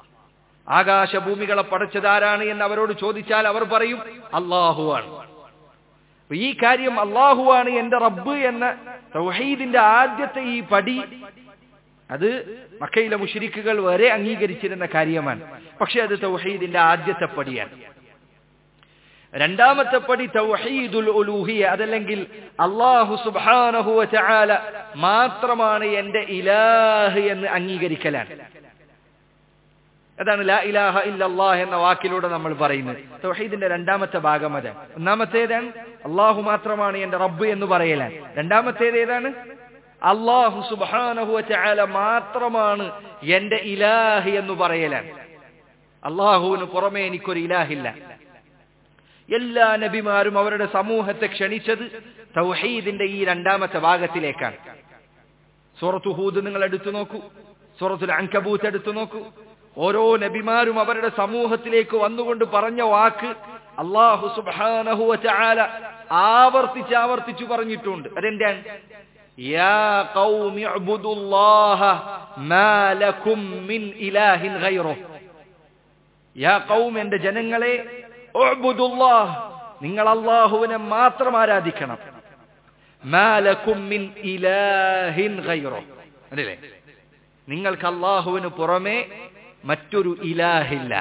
ആകാശഭൂമികളെ പഠിച്ചത് ആരാണ് എന്ന് അവരോട് ചോദിച്ചാൽ അവർ പറയും അള്ളാഹുവാണ് ഈ കാര്യം അള്ളാഹുവാണ് എന്റെ റബ്ബ് എന്ന തൗഹീദിന്റെ ആദ്യത്തെ ഈ പടി അത് മക്കയിലെ മുഷിരിക്കുകൾ വരെ അംഗീകരിച്ചിരുന്ന കാര്യമാണ് പക്ഷെ അത് തൗഹീദിന്റെ ആദ്യത്തെ പടിയാണ് രണ്ടാമത്തെ പടി തൗഹീദുൽ ഉലൂഹിയ അതല്ലെങ്കിൽ അള്ളാഹു സുബ്ഹാനഹു വതആല മാത്രമാണ് എന്റെ ഇലാഹ് എന്ന് അംഗീകരിക്കലാണ് അതാണ് ലാ ഇലാഹ ഇല്ലല്ലാഹ് എന്ന വാക്കിലൂടെ നമ്മൾ പറയുന്നത് തൗഹീദിന്റെ രണ്ടാമത്തെ ഭാഗം അതാണ് ഒന്നാമത്തേതാണ് അള്ളാഹു മാത്രമാണ് എന്റെ റബ്ബ് എന്ന് പറയലാണ് രണ്ടാമത്തേത് ഏതാണ് അള്ളാഹു സുബാനഹു ചാല മാത്രമാണ് എന്റെ ഇലാഹ് എന്ന് പറയലാണ് അള്ളാഹുവിന് പുറമെ എനിക്കൊരു ഇലാഹില്ല എല്ലാ നബിമാരും അവരുടെ സമൂഹത്തെ ക്ഷണിച്ചത് തൗഹീദിന്റെ ഈ രണ്ടാമത്തെ ഭാഗത്തിലേക്കാണ് സൂറത്തു ഹൂദ് നിങ്ങൾ എടുത്തു നോക്കൂ സൂറത്തുൽ അങ്കബൂത്ത് എടുത്തു നോക്കൂ ഓരോ നബിമാരും അവരുടെ സമൂഹത്തിലേക്ക് വന്നുകൊണ്ട് പറഞ്ഞ വാക്ക് അള്ളാഹു സുബാനഹു ചാല ആവർത്തിച്ച് ആവർത്തിച്ചു പറഞ്ഞിട്ടുണ്ട് അതെന്താണ് يا قوم اعبدوا الله ما لكم من إله غيره يا قوم എന്റെ ജനങ്ങളെ اعبدوا الله നിങ്ങൾ അല്ലാഹുവിനെ മാത്രം ആരാധിക്കണം ما لكم من إله غيره അല്ലേ നിങ്ങൾക്ക് അല്ലാഹുവിന് പുറമെ മറ്റൊരു ഇലാഹില്ല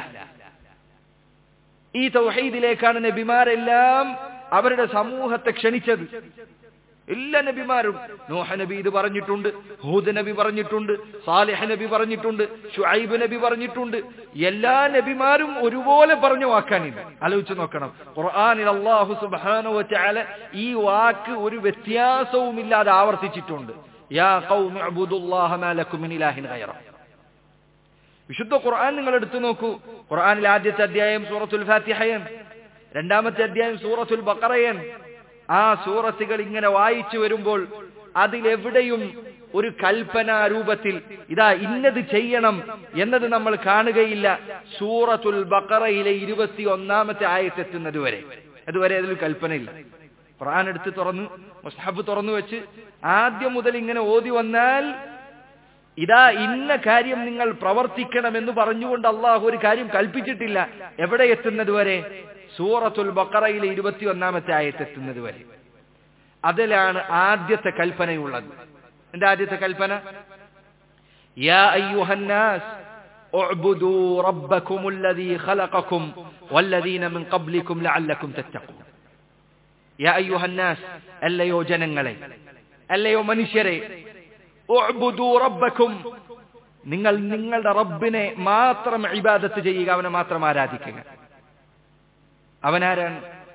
ഈ തൗഹീദിലേക്കാണ് നബിമാരെല്ലാം അവരുടെ സമൂഹത്തെ ക്ഷണിച്ചത് എല്ലാ നബിമാരും നോഹ നബി ഇത് പറഞ്ഞിട്ടുണ്ട് ഹൂദ് നബി പറഞ്ഞിട്ടുണ്ട് സാലിഹ് നബി പറഞ്ഞിട്ടുണ്ട് ഷുഐബ് നബി പറഞ്ഞിട്ടുണ്ട് എല്ലാ നബിമാരും ഒരുപോലെ പറഞ്ഞ വാക്കാണിത് ആലോചിച്ച് നോക്കണം ഖുർആനിൽ അല്ലാഹു സുബ്ഹാനഹു വതആല ഈ വാക്ക് ഒരു വ്യത്യാസവും ഇല്ലാതെ ആവർത്തിച്ചിട്ടുണ്ട് യാ ഖൗമി അബ്ദുല്ലാഹ മാ ലക്കും മിൻ ഇലാഹിൻ ഗൈറ വിശുദ്ധ ഖുർആൻ നിങ്ങൾ എടുത്തു നോക്കൂ ഖുർആനിൽ ആദ്യത്തെ അധ്യായം സൂറത്തുൽ ഫാത്തിഹയാണ് രണ്ടാമത്തെ അധ്യായം സൂറത്തുൽ ബഖറയാണ് ആ സൂറത്തുകൾ ഇങ്ങനെ വായിച്ചു വരുമ്പോൾ അതിലെവിടെയും ഒരു കൽപ്പന രൂപത്തിൽ ഇതാ ഇന്നത് ചെയ്യണം എന്നത് നമ്മൾ കാണുകയില്ല സൂറത്തുൽ ബക്കറയിലെ ഇരുപത്തി ഒന്നാമത്തെ ആയത്തെത്തുന്നത് വരെ അതുവരെ അതിൽ കൽപ്പനയില്ല ഖുർആൻ എടുത്ത് തുറന്നു മുസ്ഹബ് തുറന്നു വെച്ച് ആദ്യം മുതൽ ഇങ്ങനെ ഓതി വന്നാൽ ഇതാ ഇന്ന കാര്യം നിങ്ങൾ പ്രവർത്തിക്കണം എന്ന് പറഞ്ഞുകൊണ്ട് അള്ളാഹു ഒരു കാര്യം കൽപ്പിച്ചിട്ടില്ല എവിടെ എത്തുന്നത് വരെ സൂറത്തുൽ ബക്കറയിലെ ഇരുപത്തി ഒന്നാമത്തെ ആയത്തെത്തുന്നത് വരെ അതിലാണ് ആദ്യത്തെ കൽപ്പനയുള്ളത് എന്താ ആദ്യത്തെ കൽപ്പന യാ അയ്യുഹന്നാസ് اعبدوا ربكم الذي خلقكم والذين من قبلكم لعلكم تتقون يا أيها الناس അല്ലയോ ജനങ്ങളെ അല്ലയോ മനുഷ്യരെ اعبدوا ربكم നിങ്ങൾ നിങ്ങളുടെ റബ്ബിനെ മാത്രം ഇബാദത്ത് ചെയ്യുക അവനെ മാത്രം ആരാധിക്കുക അവനാരാണ്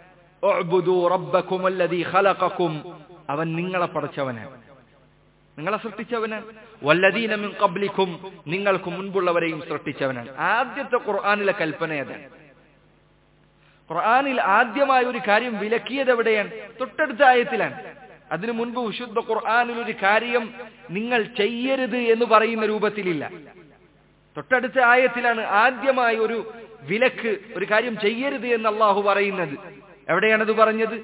അവൻ നിങ്ങളെ പടച്ചവനാണ് നിങ്ങളെ സൃഷ്ടിച്ചവനാണ് വല്ലദീന മിൻ ഖബ്ലിക്കും നിങ്ങൾക്ക് മുൻപുള്ളവരെയും സൃഷ്ടിച്ചവനാണ് ആദ്യത്തെ ഖുർആനിലെ കൽപ്പന അതാണ് ഖുർആനിൽ ആദ്യമായ ഒരു കാര്യം വിലക്കിയത് എവിടെയാണ് തൊട്ടടുത്ത ആയത്തിലാണ് അതിനു മുൻപ് വിശുദ്ധ ഖുർആനിൽ ഒരു കാര്യം നിങ്ങൾ ചെയ്യരുത് എന്ന് പറയുന്ന രൂപത്തിലില്ല തൊട്ടടുത്ത ആയത്തിലാണ് ആദ്യമായി ഒരു വിലക്ക് ഒരു കാര്യം ചെയ്യരുത് എന്ന് അള്ളാഹു പറയുന്നത് എവിടെയാണത് പറഞ്ഞത്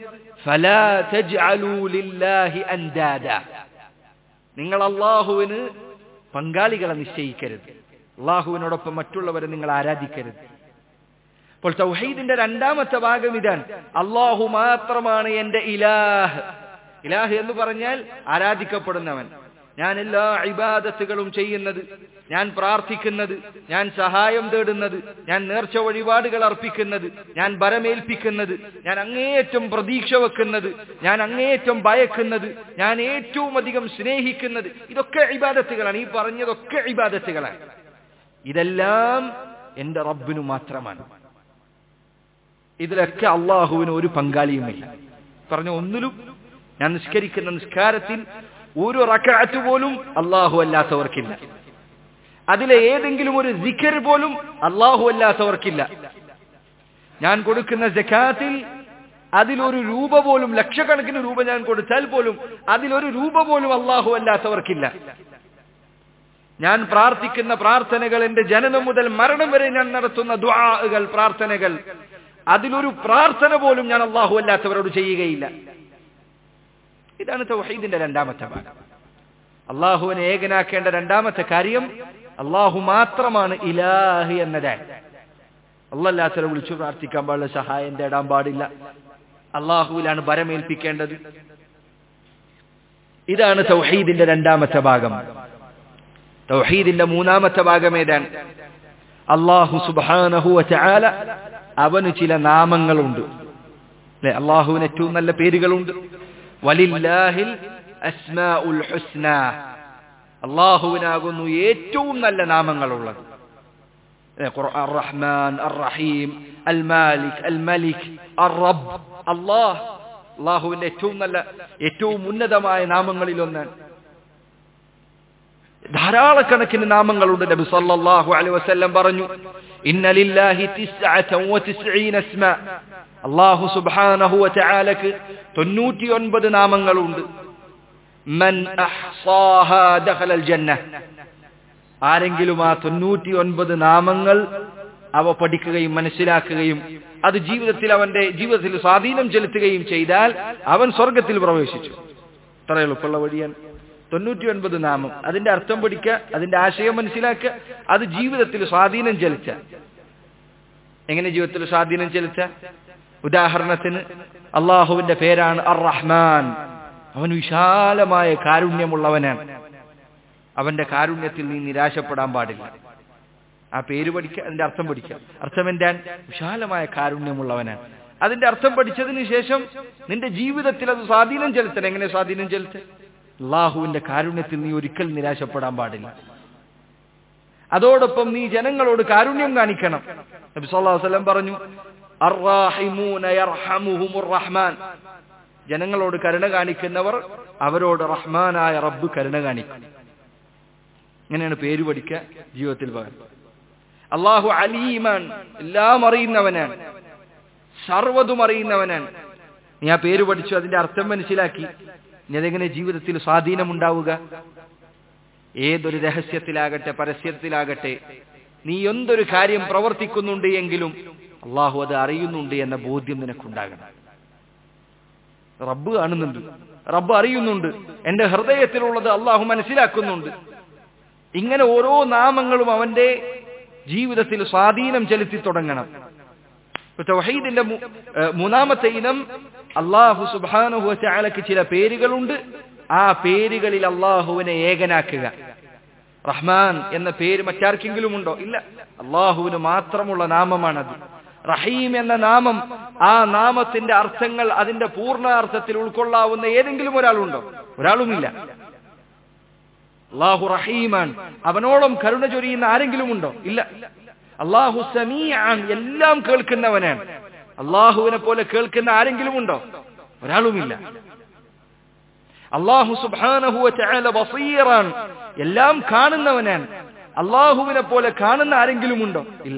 നിങ്ങൾ അള്ളാഹുവിന് പങ്കാളികളെ നിശ്ചയിക്കരുത് അള്ളാഹുവിനോടൊപ്പം മറ്റുള്ളവരെ നിങ്ങൾ ആരാധിക്കരുത് അപ്പോൾ തൗഹീദിന്റെ രണ്ടാമത്തെ ഭാഗം ഇതാണ് അള്ളാഹു മാത്രമാണ് എന്റെ ഇലാഹ് ഇലാഹ് എന്ന് പറഞ്ഞാൽ ആരാധിക്കപ്പെടുന്നവൻ ഞാൻ എല്ലാ ഇബാദത്തുകളും ചെയ്യുന്നത് ഞാൻ പ്രാർത്ഥിക്കുന്നത് ഞാൻ സഹായം തേടുന്നത് ഞാൻ നേർച്ച വഴിപാടുകൾ അർപ്പിക്കുന്നത് ഞാൻ ബരമേൽപ്പിക്കുന്നത് ഞാൻ അങ്ങേയറ്റം പ്രതീക്ഷ വെക്കുന്നത് ഞാൻ അങ്ങേയറ്റം ഭയക്കുന്നത് ഞാൻ ഏറ്റവും അധികം സ്നേഹിക്കുന്നത് ഇതൊക്കെ ഇബാദത്തുകളാണ് ഈ പറഞ്ഞതൊക്കെ ഇബാദത്തുകളാണ് ഇതെല്ലാം എന്റെ റബ്ബിനു മാത്രമാണ് ഇതിലൊക്കെ അള്ളാഹുവിന് ഒരു പങ്കാളിയുമില്ല പറഞ്ഞ ഒന്നിലും ഞാൻ നിസ്കരിക്കുന്ന നിസ്കാരത്തിൽ ഒരു റക്കാറ്റ് പോലും അള്ളാഹു അല്ലാത്തവർക്കില്ല അതിലെ ഏതെങ്കിലും ഒരു സിഖർ പോലും അള്ളാഹു അല്ലാത്തവർക്കില്ല ഞാൻ കൊടുക്കുന്ന ജക്കാത്തിൽ അതിലൊരു രൂപ പോലും ലക്ഷക്കണക്കിന് രൂപ ഞാൻ കൊടുത്താൽ പോലും അതിലൊരു രൂപ പോലും അള്ളാഹു അല്ലാത്തവർക്കില്ല ഞാൻ പ്രാർത്ഥിക്കുന്ന പ്രാർത്ഥനകൾ എന്റെ ജനനം മുതൽ മരണം വരെ ഞാൻ നടത്തുന്ന ദ്വാകൾ പ്രാർത്ഥനകൾ അതിലൊരു പ്രാർത്ഥന പോലും ഞാൻ അള്ളാഹു അല്ലാത്തവരോട് ചെയ്യുകയില്ല ഇതാണ് തൗഹീദിന്റെ രണ്ടാമത്തെ ഭാഗം അള്ളാഹുവിനെ ഏകനാക്കേണ്ട രണ്ടാമത്തെ കാര്യം അള്ളാഹു മാത്രമാണ് ഇലാഹി എന്നതാണ് അള്ളല്ലാത്തവരെ വിളിച്ചു പ്രാർത്ഥിക്കാൻ പാടില്ല സഹായം തേടാൻ പാടില്ല അള്ളാഹുവിലാണ് ബരമേൽപ്പിക്കേണ്ടത് ഇതാണ് തൗഹീദിന്റെ രണ്ടാമത്തെ ഭാഗം തൗഹീദിന്റെ മൂന്നാമത്തെ ഭാഗം ഏതാണ് അള്ളാഹു സുബാനഹു ചാല അവന് ചില നാമങ്ങളുണ്ട് അല്ലെ അള്ളാഹുവിന് ഏറ്റവും നല്ല പേരുകളുണ്ട് വലില്ലാഹിൽ അസ്മാഉൽ ഹുസ്ന അള്ളാഹുവിനാകുന്നു ഏറ്റവും നല്ല നാമങ്ങളുള്ളത് الرحمن الرحيم المالك الملك الرب الله അള്ളാഹുവിന്റെ ഏറ്റവും നല്ല ഏറ്റവും ഉന്നതമായ നാമങ്ങളിൽ ഒന്നാണ് ധാരാളക്കണക്കിന് നാമങ്ങളുണ്ട് നബി സല്ലല്ലാഹു അലൈഹി വസല്ലം പറഞ്ഞു ഇന്ന ലില്ലാഹി തിസ്അത വതിസ്ഈന ഇസ്മ അല്ലാഹു സുബ്ഹാനഹു വതആലക്ക് 99 നാമങ്ങളുണ്ട് മൻ അഹ്സാഹാ ദഖലൽ ജന്ന ആരെങ്കിലും ആ 99 നാമങ്ങൾ അവ പഠിക്കുകയും മനസ്സിലാക്കുകയും അത് ജീവിതത്തിൽ അവന്റെ ജീവിതത്തിൽ സ്വാധീനം ചെലുത്തുകയും ചെയ്താൽ അവൻ സ്വർഗത്തിൽ പ്രവേശിച്ചു ഇത്ര എളുപ്പമുള്ള വഴിയാണ് തൊണ്ണൂറ്റി ഒൻപത് നാമം അതിന്റെ അർത്ഥം പഠിക്കുക അതിന്റെ ആശയം മനസ്സിലാക്കുക അത് ജീവിതത്തിൽ സ്വാധീനം ചെലുത്ത എങ്ങനെ ജീവിതത്തിൽ സ്വാധീനം ചെലുത്ത ഉദാഹരണത്തിന് അള്ളാഹുവിന്റെ പേരാണ് അർ റഹ്മാൻ അവൻ വിശാലമായ കാരുണ്യമുള്ളവനാണ് അവന്റെ കാരുണ്യത്തിൽ നീ നിരാശപ്പെടാൻ പാടില്ല ആ പേര് പഠിക്കുക അതിന്റെ അർത്ഥം പഠിക്കുക അർത്ഥം എന്താണ് വിശാലമായ കാരുണ്യമുള്ളവനാണ് അതിന്റെ അർത്ഥം പഠിച്ചതിന് ശേഷം നിന്റെ ജീവിതത്തിൽ അത് സ്വാധീനം ചെലുത്തണം എങ്ങനെ സ്വാധീനം ചെലുത്ത അള്ളാഹുവിന്റെ കാരുണ്യത്തിൽ നീ ഒരിക്കൽ നിരാശപ്പെടാൻ പാടില്ല അതോടൊപ്പം നീ ജനങ്ങളോട് കാരുണ്യം കാണിക്കണം നബി സല്ലല്ലാഹു അലൈഹി വസല്ലം പറഞ്ഞു അർറാഹിമൂന യർഹമുഹുമുർ റഹ്മാൻ ജനങ്ങളോട് കരുണ കാണിക്കുന്നവർ അവരോട് റഹ്മാനായ റബ്ബ് കരുണ കാണിക്കും ഇങ്ങനെയാണ് പേര് പഠിക്കുക ജീവിതത്തിൽ പകരം അള്ളാഹു അലീമാൻ എല്ലാം അറിയുന്നവനാണ് സർവ്വതും അറിയുന്നവനാണ് നീ ആ പേര് പഠിച്ചു അതിന്റെ അർത്ഥം മനസ്സിലാക്കി ഇനി അതെങ്ങനെ ജീവിതത്തിൽ സ്വാധീനമുണ്ടാവുക ഏതൊരു രഹസ്യത്തിലാകട്ടെ പരസ്യത്തിലാകട്ടെ നീ എന്തൊരു കാര്യം പ്രവർത്തിക്കുന്നുണ്ട് എങ്കിലും അള്ളാഹു അത് അറിയുന്നുണ്ട് എന്ന ബോധ്യം നിനക്കുണ്ടാകണം റബ്ബ് കാണുന്നുണ്ട് റബ്ബ് അറിയുന്നുണ്ട് എന്റെ ഹൃദയത്തിലുള്ളത് അള്ളാഹു മനസ്സിലാക്കുന്നുണ്ട് ഇങ്ങനെ ഓരോ നാമങ്ങളും അവന്റെ ജീവിതത്തിൽ സ്വാധീനം ചെലുത്തി തുടങ്ങണം തൗഹീദിന്റെ മൂന്നാമത്തെ ഇനം അള്ളാഹു സുബാനുഹു ചാലക്ക് ചില പേരുകളുണ്ട് ആ പേരുകളിൽ അള്ളാഹുവിനെ ഏകനാക്കുക റഹ്മാൻ എന്ന പേര് മറ്റാർക്കെങ്കിലും ഉണ്ടോ ഇല്ല അള്ളാഹുവിന് മാത്രമുള്ള നാമമാണത് റഹീം എന്ന നാമം ആ നാമത്തിന്റെ അർത്ഥങ്ങൾ അതിന്റെ പൂർണ്ണാർത്ഥത്തിൽ ഉൾക്കൊള്ളാവുന്ന ഏതെങ്കിലും ഒരാളുണ്ടോ ഒരാളുമില്ല അള്ളാഹു റഹീമാൻ അവനോളം കരുണ ചൊരിയുന്ന ആരെങ്കിലും ഉണ്ടോ ഇല്ല അള്ളാഹു സമീആൻ എല്ലാം കേൾക്കുന്നവനാണ് അള്ളാഹുവിനെ പോലെ കേൾക്കുന്ന ആരെങ്കിലും ഉണ്ടോ ഒരാളുമില്ല അള്ളാഹു സുബാനഹുവ ചാല ബസീറാൻ എല്ലാം കാണുന്നവനാണ് അള്ളാഹുവിനെ പോലെ കാണുന്ന ആരെങ്കിലും ഉണ്ടോ ഇല്ല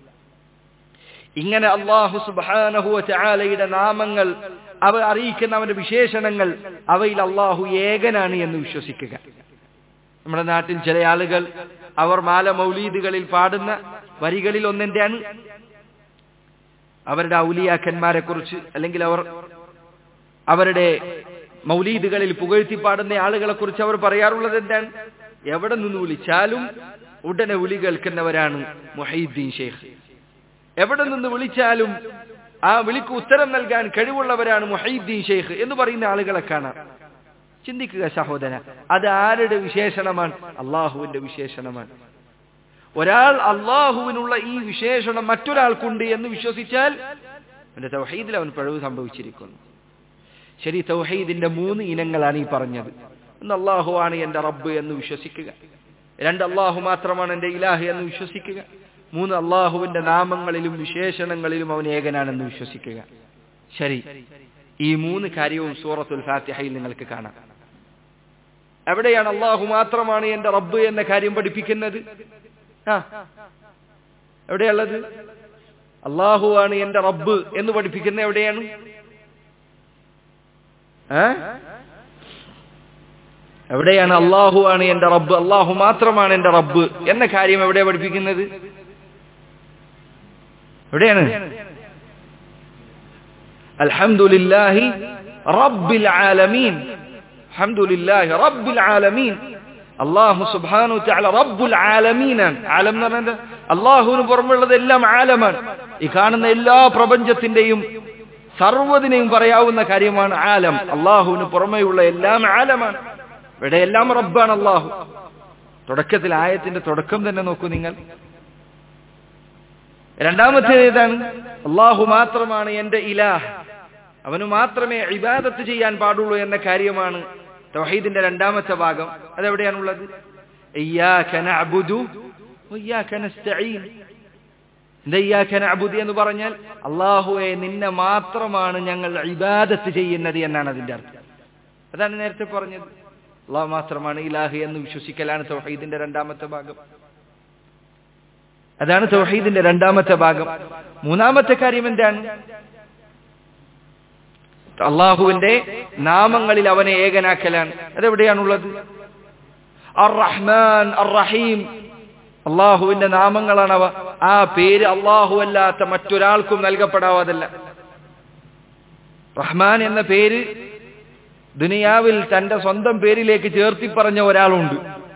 ഇങ്ങനെ അള്ളാഹു സുബാനഹുവ ചാലയുടെ നാമങ്ങൾ അവ അറിയിക്കുന്ന അവന്റെ വിശേഷണങ്ങൾ അവയിൽ അള്ളാഹു ഏകനാണ് എന്ന് വിശ്വസിക്കുക നമ്മുടെ നാട്ടിൽ ചില ആളുകൾ അവർ മാല മൗലീദുകളിൽ പാടുന്ന വരികളിൽ ഒന്നെന്റെയാണ് അവരുടെ ഔലിയാക്കന്മാരെ കുറിച്ച് അല്ലെങ്കിൽ അവർ അവരുടെ മൗലീദുകളിൽ പുകഴ്ത്തി പാടുന്ന ആളുകളെ കുറിച്ച് അവർ പറയാറുള്ളത് എന്താണ് എവിടെ നിന്ന് വിളിച്ചാലും ഉടനെ വിളി കേൾക്കുന്നവരാണ് മുഹീദ്ദീൻ ഷെയ്ഖ് എവിടെ നിന്ന് വിളിച്ചാലും ആ വിളിക്ക് ഉത്തരം നൽകാൻ കഴിവുള്ളവരാണ് മുഹീദ്ദീൻ ഷെയ്ഖ് എന്ന് പറയുന്ന ആളുകളെ കാണാം ചിന്തിക്കുക സഹോദര അത് ആരുടെ വിശേഷണമാണ് അള്ളാഹുവിന്റെ വിശേഷണമാണ് ഒരാൾ അള്ളാഹുവിനുള്ള ഈ വിശേഷണം മറ്റൊരാൾക്കുണ്ട് എന്ന് വിശ്വസിച്ചാൽ അവന്റെ തൗഹീദിൽ അവൻ പിഴവ് സംഭവിച്ചിരിക്കുന്നു ശരി തൗഹീദിന്റെ മൂന്ന് ഇനങ്ങളാണ് ഈ പറഞ്ഞത് ഒന്ന് അള്ളാഹു ആണ് എന്റെ റബ്ബ് എന്ന് വിശ്വസിക്കുക രണ്ട് അള്ളാഹു മാത്രമാണ് എന്റെ ഇലാഹ് എന്ന് വിശ്വസിക്കുക മൂന്ന് അള്ളാഹുവിന്റെ നാമങ്ങളിലും വിശേഷണങ്ങളിലും അവൻ ഏകനാണെന്ന് വിശ്വസിക്കുക ശരി ഈ മൂന്ന് കാര്യവും സൂറത്തുൽ ഫാത്തിഹയിൽ നിങ്ങൾക്ക് കാണാം എവിടെയാണ് അള്ളാഹു മാത്രമാണ് എന്റെ റബ്ബ് എന്ന കാര്യം പഠിപ്പിക്കുന്നത് ആ എവിടെയുള്ളത് അള്ളാഹു ആണ് എന്റെ റബ്ബ് എന്ന് പഠിപ്പിക്കുന്ന എവിടെയാണ് ഏ എവിടെയാണ് അള്ളാഹു ആണ് എന്റെ റബ്ബ് അള്ളാഹു മാത്രമാണ് എന്റെ റബ്ബ് എന്ന കാര്യം എവിടെയാ പഠിപ്പിക്കുന്നത് എവിടെയാണ് അൽഹംദുലില്ലാഹി റബ്ബിൽ ആലമീൻ അൽഹംദുലില്ലാഹി റബ്ബിൽ ആലമീൻ അള്ളാഹു സുബ്ഹാനു തആല റബ്ബുൽ ആലമീനാണ് ആലം എന്ന് പറഞ്ഞാൽ അള്ളാഹുവിന് പുറമുള്ളതെല്ലാം ആലമാണ് ഈ കാണുന്ന എല്ലാ പ്രപഞ്ചത്തിന്റെയും സർവ്വതിനെയും പറയാവുന്ന കാര്യമാണ് ആലം അള്ളാഹുവിന് പുറമെയുള്ള എല്ലാം ആലമാണ് ഇവിടെ എല്ലാം റബ്ബാണ് അള്ളാഹു തുടക്കത്തിൽ ആയത്തിന്റെ തുടക്കം തന്നെ നോക്കൂ നിങ്ങൾ രണ്ടാമത്തെ ഏതാണ് അള്ളാഹു മാത്രമാണ് എന്റെ ഇലാഹ് അവന് മാത്രമേ ഇബാദത്ത് ചെയ്യാൻ പാടുള്ളൂ എന്ന കാര്യമാണ് തൗഹീദിന്റെ രണ്ടാമത്തെ ഭാഗം അതെവിടെയാണുള്ളത് ഇയ്യാക നഅ്ബുദു വഇയ്യാക നസ്തഈൻ എന്താ ഇയ്യാക നഅ്ബുദു എന്ന് പറഞ്ഞാൽ അള്ളാഹുവെ നിന്നെ മാത്രമാണ് ഞങ്ങൾ ഇബാദത്ത് ചെയ്യുന്നത് എന്നാണ് അതിന്റെ അർത്ഥം അതാണ് നേരത്തെ പറഞ്ഞത് അള്ളാഹു മാത്രമാണ് ഇലാഹ് എന്ന് വിശ്വസിക്കലാണ് തൗഹീദിന്റെ രണ്ടാമത്തെ ഭാഗം അതാണ് തൗഹീദിന്റെ രണ്ടാമത്തെ ഭാഗം മൂന്നാമത്തെ കാര്യം എന്താണ് അള്ളാഹുവിന്റെ നാമങ്ങളിൽ അവനെ ഏകനാക്കലാണ് അതെവിടെയാണുള്ളത് അർ റഹ്മാൻ അർ റഹീം അള്ളാഹുവിന്റെ നാമങ്ങളാണ് അവ ആ പേര് അള്ളാഹു അല്ലാത്ത മറ്റൊരാൾക്കും നൽകപ്പെടാവതല്ല റഹ്മാൻ എന്ന പേര് ദുനിയാവിൽ തന്റെ സ്വന്തം പേരിലേക്ക് ചേർത്തി പറഞ്ഞ ഒരാളുണ്ട്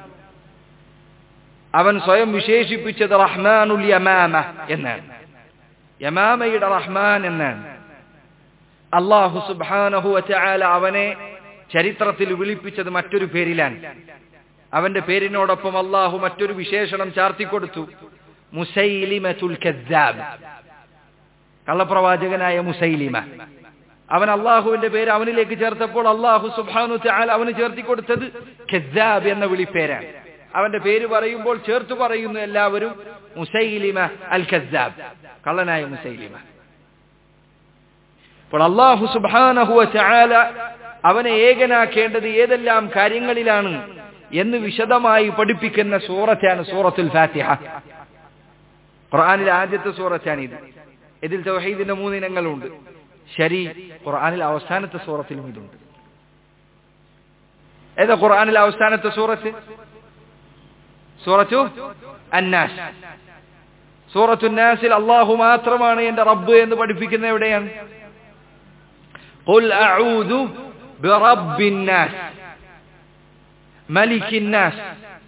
അവൻ സ്വയം വിശേഷിപ്പിച്ചത് റഹ്മാനുൽ യമാമ എന്നാണ് യമാമയുടെ റഹ്മാൻ എന്നാണ് അള്ളാഹു സുബാനഹു വചാല അവനെ ചരിത്രത്തിൽ വിളിപ്പിച്ചത് മറ്റൊരു പേരിലാണ് അവന്റെ പേരിനോടൊപ്പം അള്ളാഹു മറ്റൊരു വിശേഷണം ചാർത്തിക്കൊടുത്തു മുസൈലിമത്തുൽ കദ്ദാബ് കള്ളപ്രവാചകനായ മുസൈലിമ അവൻ അള്ളാഹുവിന്റെ പേര് അവനിലേക്ക് ചേർത്തപ്പോൾ അള്ളാഹു സുബാനു ചാൽ അവന് ചേർത്തിക്കൊടുത്തത് ഖദ്ദാബ് എന്ന വിളിപ്പേരാണ് അവന്റെ പേര് പറയുമ്പോൾ ചേർത്ത് പറയുന്നു എല്ലാവരും മുസൈലിമ അൽ ഖദ്ദാബ് കള്ളനായ മുസൈലിമ അപ്പോൾ അള്ളാഹു സുബാനഹുവ ചാല അവനെ ഏകനാക്കേണ്ടത് ഏതെല്ലാം കാര്യങ്ങളിലാണ് എന്ന് വിശദമായി പഠിപ്പിക്കുന്ന സൂറത്താണ് സൂറത്തുൽ ഫാത്തിഹ ഖുർആനിലെ ആദ്യത്തെ സൂറത്താണിത് ഇതിൽ തൗഹീദിന്റെ മൂന്നിനങ്ങളുണ്ട് ശരി ഖുർആനിൽ അവസാനത്തെ സൂറത്തിലും ഇതുണ്ട് ഏതാ ഖുർആനിലെ അവസാനത്തെ സൂറത്ത് സൂറത്തു അന്നാസ് സൂറത്തു നാസിൽ അള്ളാഹു മാത്രമാണ് എന്റെ റബ്ബ് എന്ന് പഠിപ്പിക്കുന്ന എവിടെയാണ് قل أعوذ برب الناس ملك الناس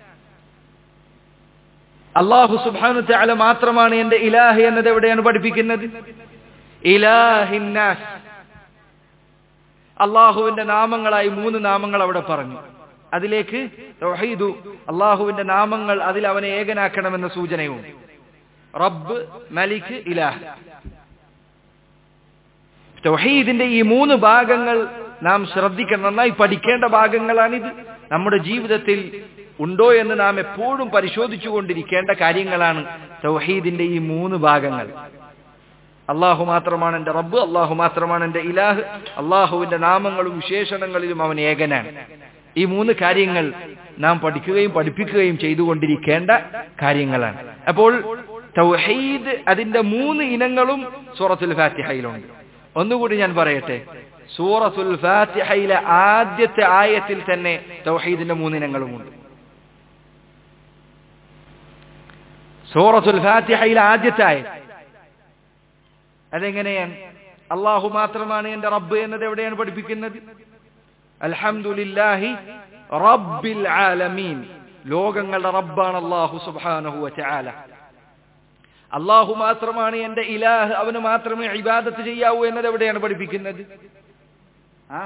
അള്ളാഹു സുബാനു തആല മാത്രമാണ് എന്റെ ഇലാഹ് എന്നത് എവിടെയാണ് പഠിപ്പിക്കുന്നത് ഇലാഹിന്നാസ് അള്ളാഹുവിന്റെ നാമങ്ങളായി മൂന്ന് നാമങ്ങൾ അവിടെ പറഞ്ഞു അതിലേക്ക് തൗഹീദു അള്ളാഹുവിന്റെ നാമങ്ങൾ അതിൽ അവനെ ഏകനാക്കണമെന്ന സൂചനയും റബ്ബ് മലിക് ഇലാഹ് തൗഹീദിന്റെ ഈ മൂന്ന് ഭാഗങ്ങൾ നാം ശ്രദ്ധിക്കണം നന്നായി പഠിക്കേണ്ട ഭാഗങ്ങളാണിത് നമ്മുടെ ജീവിതത്തിൽ ഉണ്ടോ എന്ന് നാം എപ്പോഴും പരിശോധിച്ചു കൊണ്ടിരിക്കേണ്ട കാര്യങ്ങളാണ് തൗഹീദിന്റെ ഈ മൂന്ന് ഭാഗങ്ങൾ അള്ളാഹു മാത്രമാണ് എന്റെ റബ്ബ് അള്ളാഹു മാത്രമാണ് എന്റെ ഇലാഹ് അള്ളാഹുവിന്റെ നാമങ്ങളും വിശേഷണങ്ങളിലും അവൻ ഏകനാണ് ഈ മൂന്ന് കാര്യങ്ങൾ നാം പഠിക്കുകയും പഠിപ്പിക്കുകയും ചെയ്തുകൊണ്ടിരിക്കേണ്ട കാര്യങ്ങളാണ് അപ്പോൾ തൗഹീദ് അതിന്റെ മൂന്ന് ഇനങ്ങളും സൂറത്തുൽ ഫാത്തിഹയിലുണ്ട് ഒന്നുകൂടി ഞാൻ പറയട്ടെ സൂറത്തുൽ ഫാത്തിഹയിലെ ആദ്യത്തെ ആയത്തിൽ തന്നെ തൗഹീദിന്റെ മൂന്നിനങ്ങളുമുണ്ട് സൂറത്തുൽ ഫാത്തിഹയിലെ ആദ്യത്തെ ആയത് അതെങ്ങനെയാണ് അള്ളാഹു മാത്രമാണ് എന്റെ റബ്ബ് എന്നത് എവിടെയാണ് പഠിപ്പിക്കുന്നത് അൽഹംദുലില്ലാഹി റബ്ബിൽ ആലമീൻ ലോകങ്ങളുടെ റബ്ബാണ് അള്ളാഹു സുബ്ഹാനഹു വതആല അള്ളാഹു മാത്രമാണ് എന്റെ ഇലാഹ് അവന് മാത്രമേ ഇബാദത്ത് ചെയ്യാവൂ എന്നത് എവിടെയാണ് പഠിപ്പിക്കുന്നത് ആ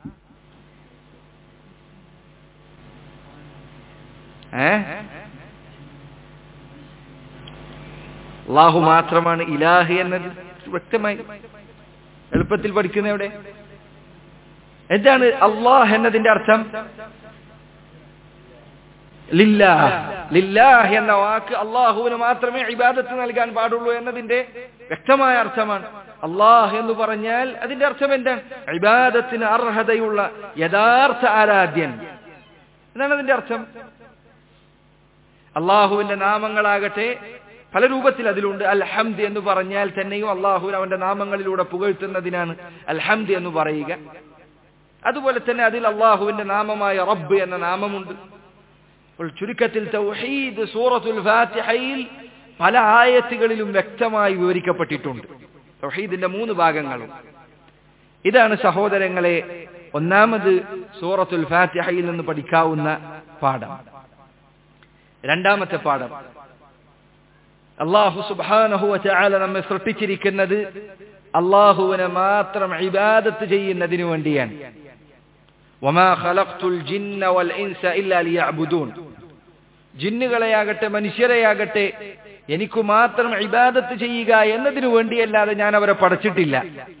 ഏ അള്ളാഹു മാത്രമാണ് ഇലാഹ് എന്നത് വ്യക്തമായി എളുപ്പത്തിൽ പഠിക്കുന്ന എവിടെ എന്താണ് അള്ളാഹ് എന്നതിന്റെ അർത്ഥം ലില്ലാഹ് ലില്ലാഹ് എന്ന വാക്ക് അള്ളാഹുവിന് മാത്രമേ ഇബാദത്ത് നൽകാൻ പാടുള്ളൂ എന്നതിന്റെ വ്യക്തമായ അർത്ഥമാണ് അള്ളാഹ് എന്ന് പറഞ്ഞാൽ അതിന്റെ അർത്ഥം എന്താണ് ഇബാദത്തിന് അർഹതയുള്ള യഥാർത്ഥ ആരാധ്യൻ എന്നാണ് അതിന്റെ അർത്ഥം അള്ളാഹുവിന്റെ നാമങ്ങളാകട്ടെ പല രൂപത്തിൽ അതിലുണ്ട് അൽഹംദ് എന്ന് പറഞ്ഞാൽ തന്നെയും അള്ളാഹുവിൻ അവന്റെ നാമങ്ങളിലൂടെ പുകഴ്ത്തുന്നതിനാണ് അൽഹംദ് എന്ന് പറയുക അതുപോലെ തന്നെ അതിൽ അള്ളാഹുവിന്റെ നാമമായ റബ്ബ് എന്ന നാമമുണ്ട് അപ്പോൾ ചുരുക്കത്തിൽ തൗഹീദ് സൂറത്തുൽ ഫാത്തിഹയിൽ പല ആയത്തുകളിലും വ്യക്തമായി വിവരിക്കപ്പെട്ടിട്ടുണ്ട് തൗഹീദിന്റെ മൂന്ന് ഭാഗങ്ങളും ഇതാണ് സഹോദരങ്ങളെ ഒന്നാമത് സൂറത്തുൽ ഫാത്തിഹയിൽ നിന്ന് പഠിക്കാവുന്ന പാഠം രണ്ടാമത്തെ പാഠം അള്ളാഹു സുബാനഹു ചാല നമ്മെ സൃഷ്ടിച്ചിരിക്കുന്നത് അള്ളാഹുവിനെ മാത്രം ഇബാദത്ത് ചെയ്യുന്നതിനു വേണ്ടിയാണ് വമാ ഖലഖ്തുൽ ജിന്ന വൽ ഇൻസ ഇല്ലാ ലിയഅ്ബുദൂൻ ജിന്നുകളെയാകട്ടെ മനുഷ്യരെയാകട്ടെ എനിക്ക് മാത്രം ഇബാദത്ത് ചെയ്യുക എന്നതിനു വേണ്ടിയല്ലാതെ ഞാൻ അവരെ പടച്ചിട്ടില്ല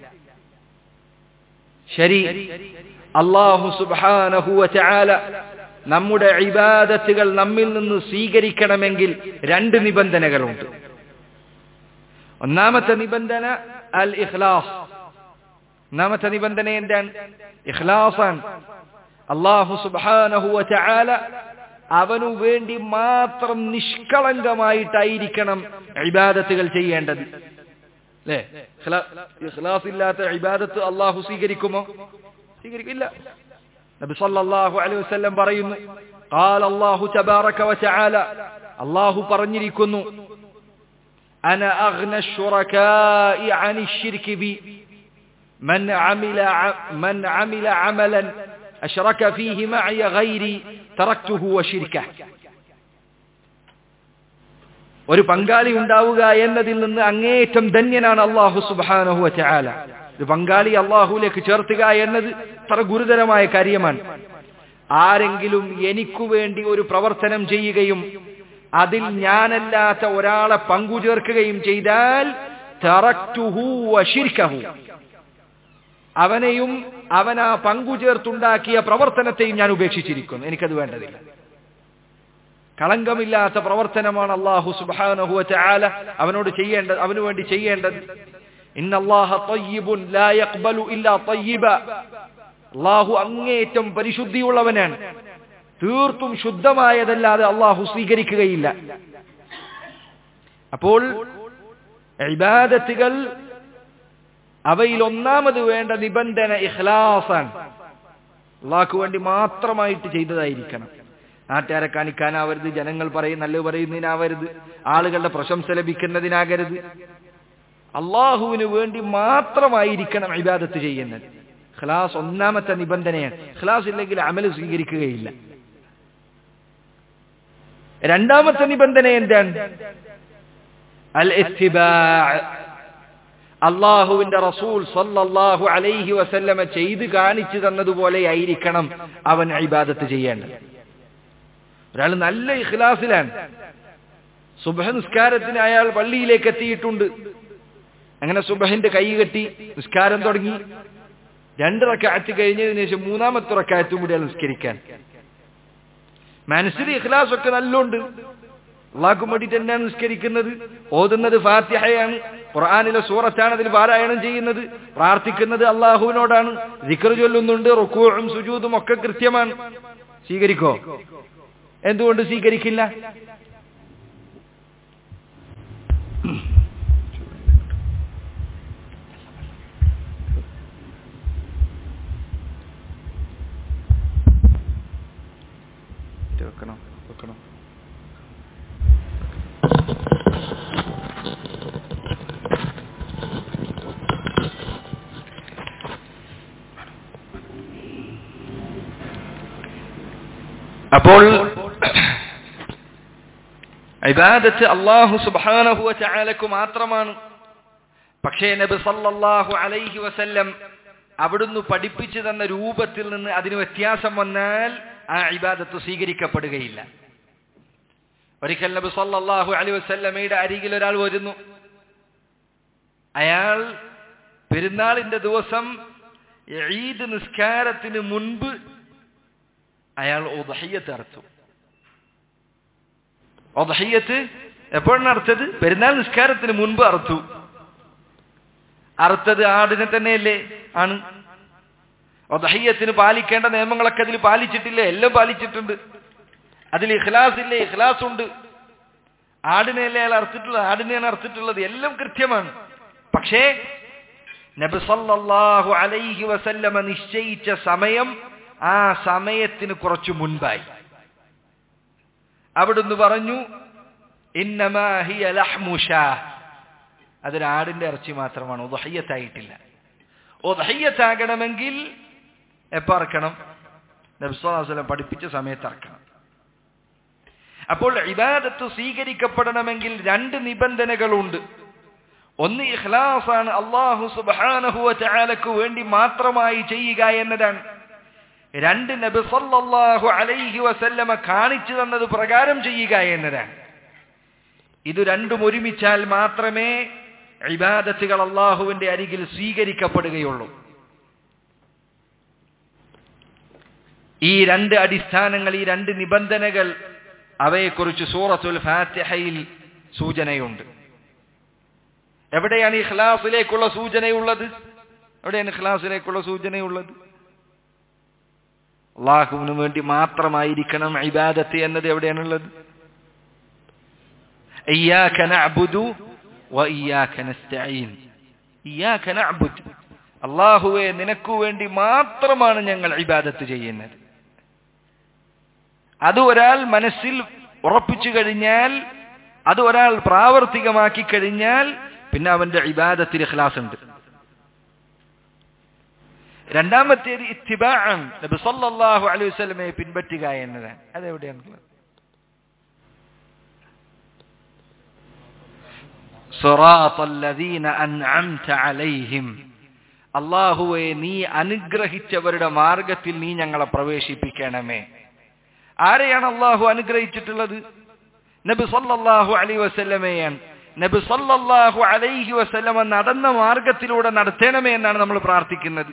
ശരി അള്ളാഹു സുബ്ഹാനഹു വതആല നമ്മുടെ ഇബാദത്തുകൾ നമ്മിൽ നിന്ന് സ്വീകരിക്കണമെങ്കിൽ രണ്ട് നിബന്ധനകളുണ്ട് ഒന്നാമത്തെ നിബന്ധന അൽ ഇഖ്ലാസ് ഒന്നാമത്തെ നിബന്ധന എന്താണ് ഇഖ്ലാസാണ് അള്ളാഹു സുബ്ഹാനഹു വതആല അവനു വേണ്ടി മാത്രം നിഷ്കളങ്കമായിട്ടായിരിക്കണം ഇബാദത്തുകൾ ചെയ്യേണ്ടത് അല്ലേ ഇഖ്ലാസ് ഇല്ലാത്ത ഇബാദത്ത് അള്ളാഹു സ്വീകരിക്കുമോ സ്വീകരിക്കില്ല നബി സല്ലല്ലാഹു അലൈഹി വസല്ലം പറയുന്നു قال الله تبارك وتعالى الله പറഞ്ഞിരിക്കുന്നു انا اغنى الشركاء عن الشرك بي من عمل من عمل عملا اشرك فيه معي غيري تركته وشركه ഒരു പങ്കാളി ഉണ്ടാവുക എന്നതിൽ നിന്ന് അങ്ങേറ്റം ധന്യനാണ് അള്ളാഹു സുബാനഹു വചാല ഒരു പങ്കാളി അള്ളാഹുലേക്ക് ചേർത്തുക എന്നത് അത്ര ഗുരുതരമായ കാര്യമാണ് ആരെങ്കിലും എനിക്കു വേണ്ടി ഒരു പ്രവർത്തനം ചെയ്യുകയും അതിൽ ഞാനല്ലാത്ത ഒരാളെ പങ്കു ചേർക്കുകയും ചെയ്താൽ അവനെയും അവൻ ആ പങ്കു ചേർത്തുണ്ടാക്കിയ പ്രവർത്തനത്തെയും ഞാൻ ഉപേക്ഷിച്ചിരിക്കുന്നു എനിക്കത് വേണ്ടതില്ല കളങ്കമില്ലാത്ത പ്രവർത്തനമാണ് അള്ളാഹു സുബാനഹുവ ചാല അവനോട് ചെയ്യേണ്ടത് അവനു വേണ്ടി ചെയ്യേണ്ടത് അള്ളാഹു അങ്ങേറ്റം പരിശുദ്ധിയുള്ളവനാണ് തീർത്തും ശുദ്ധമായതല്ലാതെ അള്ളാഹു സ്വീകരിക്കുകയില്ല അപ്പോൾ ഇബാദത്തുകൾ അവയിൽ ഒന്നാമത് വേണ്ട നിബന്ധന ഇഖ്ലാസാണ് അള്ളാഹ്ക്ക് വേണ്ടി മാത്രമായിട്ട് ചെയ്തതായിരിക്കണം നാട്ടുകാരെ കാണിക്കാനാവരുത് ജനങ്ങൾ പറയും നല്ലത് പറയുന്നതിനാവരുത് ആളുകളുടെ പ്രശംസ ലഭിക്കുന്നതിനാകരുത് അള്ളാഹുവിന് വേണ്ടി മാത്രമായിരിക്കണം ഇബാദത്ത് ചെയ്യുന്നത് ഖലാസ് ഒന്നാമത്തെ നിബന്ധനയാണ് ഖലാസ് ഇല്ലെങ്കിൽ അമൽ സ്വീകരിക്കുകയില്ല രണ്ടാമത്തെ നിബന്ധന എന്താണ് അൽ അള്ളാഹുവിന്റെ റസൂൽ സല്ലല്ലാഹു അലൈഹി വസല്ലമ ചെയ്ത് കാണിച്ചു തന്നതുപോലെ ആയിരിക്കണം അവൻ ഇബാദത്ത് ചെയ്യേണ്ടത് ഒരാൾ നല്ല ഇഖ്ലാസിലാണ് സുബഹ നിസ്കാരത്തിന് അയാൾ പള്ളിയിലേക്ക് എത്തിയിട്ടുണ്ട് അങ്ങനെ സുബഹിന്റെ കൈ കെട്ടി നിസ്കാരം തുടങ്ങി രണ്ട് റക്കാറ്റ് കഴിഞ്ഞതിന് ശേഷം മൂന്നാമത്തെ റക്കാറ്റും കൂടി അയാൾ നിസ്കരിക്കാൻ മനസ്സിൽ ഇഖ്ലാസ് ഒക്കെ നല്ലോണ്ട് അള്ളാഹ്ക്കും വേണ്ടിയിട്ട് തന്നെയാണ് നിസ്കരിക്കുന്നത് ഓതുന്നത് ഫാത്തിഹയാണ് ഖുർആാനിലെ സൂറത്താണ് അതിൽ പാരായണം ചെയ്യുന്നത് പ്രാർത്ഥിക്കുന്നത് അള്ളാഹുവിനോടാണ് ദിക്കർ ചൊല്ലുന്നുണ്ട് റുക്കൂഴും സുജൂതും ഒക്കെ കൃത്യമാണ് സ്വീകരിക്കോ എന്തുകൊണ്ട് സ്വീകരിക്കില്ല വെക്കണം വെക്കണം അപ്പോൾ ഇബാദത്ത് അള്ളാഹു സുബാനഹുവ ചാലക്കു മാത്രമാണ് പക്ഷേ നബി സല്ലല്ലാഹു അലൈഹി വസല്ലം അവിടുന്ന് പഠിപ്പിച്ചു തന്ന രൂപത്തിൽ നിന്ന് അതിന് വ്യത്യാസം വന്നാൽ ആ ഇബാദത്ത് സ്വീകരിക്കപ്പെടുകയില്ല ഒരിക്കൽ നബി സല്ലല്ലാഹു അലൈഹി വസല്ലമയുടെ അരികിൽ ഒരാൾ വരുന്നു അയാൾ പെരുന്നാളിന്റെ ദിവസം ഈദ് നിസ്കാരത്തിന് മുൻപ് അയാൾ ഉദഹയ്യത്ത് അറുത്തു ഒതഹയ്യത്ത് എപ്പോഴാണ് അറുത്തത് പെരുന്നാൾ നിസ്കാരത്തിന് മുൻപ് അറുത്തു അറുത്തത് ആടിനെ തന്നെയല്ലേ ആണ് ഒതഹയ്യത്തിന് പാലിക്കേണ്ട നിയമങ്ങളൊക്കെ അതിൽ പാലിച്ചിട്ടില്ലേ എല്ലാം പാലിച്ചിട്ടുണ്ട് അതിൽ ഇഖ്ലാസ് ഇല്ലേ ഇഖ്ലാസ് ഉണ്ട് ആടിനെയല്ലേ അയാൾ അറുത്തിട്ടുള്ളത് ആടിനെയാണ് അറുത്തിട്ടുള്ളത് എല്ലാം കൃത്യമാണ് പക്ഷേ നബി സല്ലല്ലാഹു അലൈഹി വസല്ലമ നിശ്ചയിച്ച സമയം ആ സമയത്തിന് കുറച്ചു മുൻപായി അവിടുന്ന് പറഞ്ഞു ഇന്നമാ ഹിയ ലഹ്മു ഷാ അതൊരു ആടിന്റെ ഇറച്ചി മാത്രമാണ് ഉദഹയ്യത്തായിട്ടില്ല ഉദഹയ്യത്താകണമെങ്കിൽ എപ്പോ അറക്കണം നബ്സ്വലം പഠിപ്പിച്ച സമയത്ത് അറക്കണം അപ്പോൾ ഇബാദത്ത് സ്വീകരിക്കപ്പെടണമെങ്കിൽ രണ്ട് നിബന്ധനകളുണ്ട് ഒന്ന് ഇഖ്ലാസാണ് അള്ളാഹു സുബാനഹുവ ചാലക്ക് വേണ്ടി മാത്രമായി ചെയ്യുക എന്നതാണ് രണ്ട് നബി സല്ലല്ലാഹു അലൈഹി വസല്ലമ കാണിച്ചു തന്നത് പ്രകാരം ചെയ്യുക എന്നതാണ് ഇത് രണ്ടും ഒരുമിച്ചാൽ മാത്രമേ ഇബാദത്തുകൾ അള്ളാഹുവിന്റെ അരികിൽ സ്വീകരിക്കപ്പെടുകയുള്ളൂ ഈ രണ്ട് അടിസ്ഥാനങ്ങൾ ഈ രണ്ട് നിബന്ധനകൾ അവയെക്കുറിച്ച് സൂറത്തുൽ ഫാത്തിഹയിൽ സൂചനയുണ്ട് എവിടെയാണ് ഈ ഖിലാസിലേക്കുള്ള സൂചനയുള്ളത് എവിടെയാണ് ഖിലാസിലേക്കുള്ള സൂചനയുള്ളത് അള്ളാഹുവിന് വേണ്ടി മാത്രമായിരിക്കണം ഇബാദത്ത് എന്നത് എവിടെയാണുള്ളത് إياك نعبد وإياك نستعين إياك نعبد അള്ളാഹുവെ നിനക്കു വേണ്ടി മാത്രമാണ് ഞങ്ങൾ ഇബാദത്ത് ചെയ്യുന്നത് അത് ഒരാൾ മനസ്സിൽ ഉറപ്പിച്ചു കഴിഞ്ഞാൽ അത് ഒരാൾ പ്രാവർത്തികമാക്കി കഴിഞ്ഞാൽ പിന്നെ അവന്റെ ഇബാദത്തിൽ ഇഖ്ലാസ് ഉണ്ട് രണ്ടാമത്തേത് ഇത്തിബാൻ നബി സല്ലല്ലാഹു അലൈഹി വസല്ലമയെ പിൻപറ്റുക എന്നതാണ് അതെവിടെയാണുള്ളത് صراط الذين أنعمت عليهم അള്ളാഹുവെ നീ അനുഗ്രഹിച്ചവരുടെ മാർഗത്തിൽ നീ ഞങ്ങളെ പ്രവേശിപ്പിക്കണമേ ആരെയാണ് അള്ളാഹു അനുഗ്രഹിച്ചിട്ടുള്ളത് നബി സല്ലല്ലാഹു അലൈഹി വസല്ലമയാണ് നബി സല്ലല്ലാഹു അലൈഹി വസല്ലമ നടന്ന മാർഗത്തിലൂടെ നടത്തണമേ എന്നാണ് നമ്മൾ പ്രാർത്ഥിക്കുന്നത്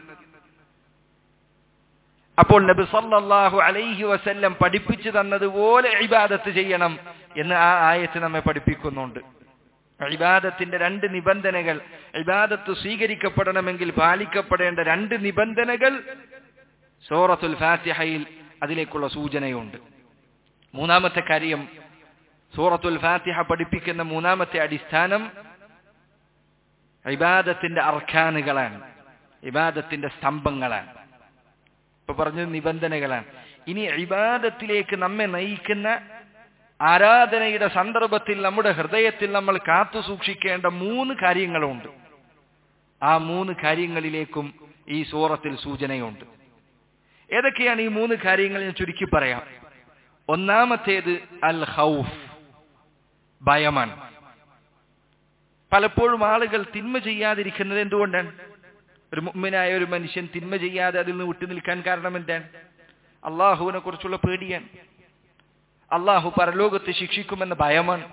അപ്പോൾ നബി സല്ലല്ലാഹു അലൈഹി വസല്ലം പഠിപ്പിച്ചു തന്നതുപോലെ ഇബാദത്ത് ചെയ്യണം എന്ന് ആ ആയത്ത് നമ്മെ പഠിപ്പിക്കുന്നുണ്ട് ഇബാദത്തിന്റെ രണ്ട് നിബന്ധനകൾ ഇബാദത്ത് സ്വീകരിക്കപ്പെടണമെങ്കിൽ പാലിക്കപ്പെടേണ്ട രണ്ട് നിബന്ധനകൾ സൂറത്തുൽ ഫാത്തിഹയിൽ അതിലേക്കുള്ള സൂചനയുണ്ട് മൂന്നാമത്തെ കാര്യം സൂറത്തുൽ ഫാത്തിഹ പഠിപ്പിക്കുന്ന മൂന്നാമത്തെ അടിസ്ഥാനം ഇബാദത്തിന്റെ അർഖാനുകളാണ് ഇബാദത്തിന്റെ സ്തംഭങ്ങളാണ് ഇപ്പൊ പറഞ്ഞത് നിബന്ധനകളാണ് ഇനി ഇബാദത്തിലേക്ക് നമ്മെ നയിക്കുന്ന ആരാധനയുടെ സന്ദർഭത്തിൽ നമ്മുടെ ഹൃദയത്തിൽ നമ്മൾ കാത്തു സൂക്ഷിക്കേണ്ട മൂന്ന് കാര്യങ്ങളുണ്ട് ആ മൂന്ന് കാര്യങ്ങളിലേക്കും ഈ സൂറത്തിൽ സൂചനയുണ്ട് ഏതൊക്കെയാണ് ഈ മൂന്ന് കാര്യങ്ങൾ ഞാൻ ചുരുക്കി പറയാം ഒന്നാമത്തേത് അൽ ഹൗഫ് ഭയമാണ് പലപ്പോഴും ആളുകൾ തിന്മ ചെയ്യാതിരിക്കുന്നത് എന്തുകൊണ്ടാണ് ഒരു മുമ്മിനായ ഒരു മനുഷ്യൻ തിന്മ ചെയ്യാതെ അതിൽ നിന്ന് വിട്ടു നിൽക്കാൻ കാരണം എന്താണ് അള്ളാഹുവിനെ കുറിച്ചുള്ള പേടിയാണ് അള്ളാഹു പരലോകത്ത് ശിക്ഷിക്കുമെന്ന ഭയമാണ്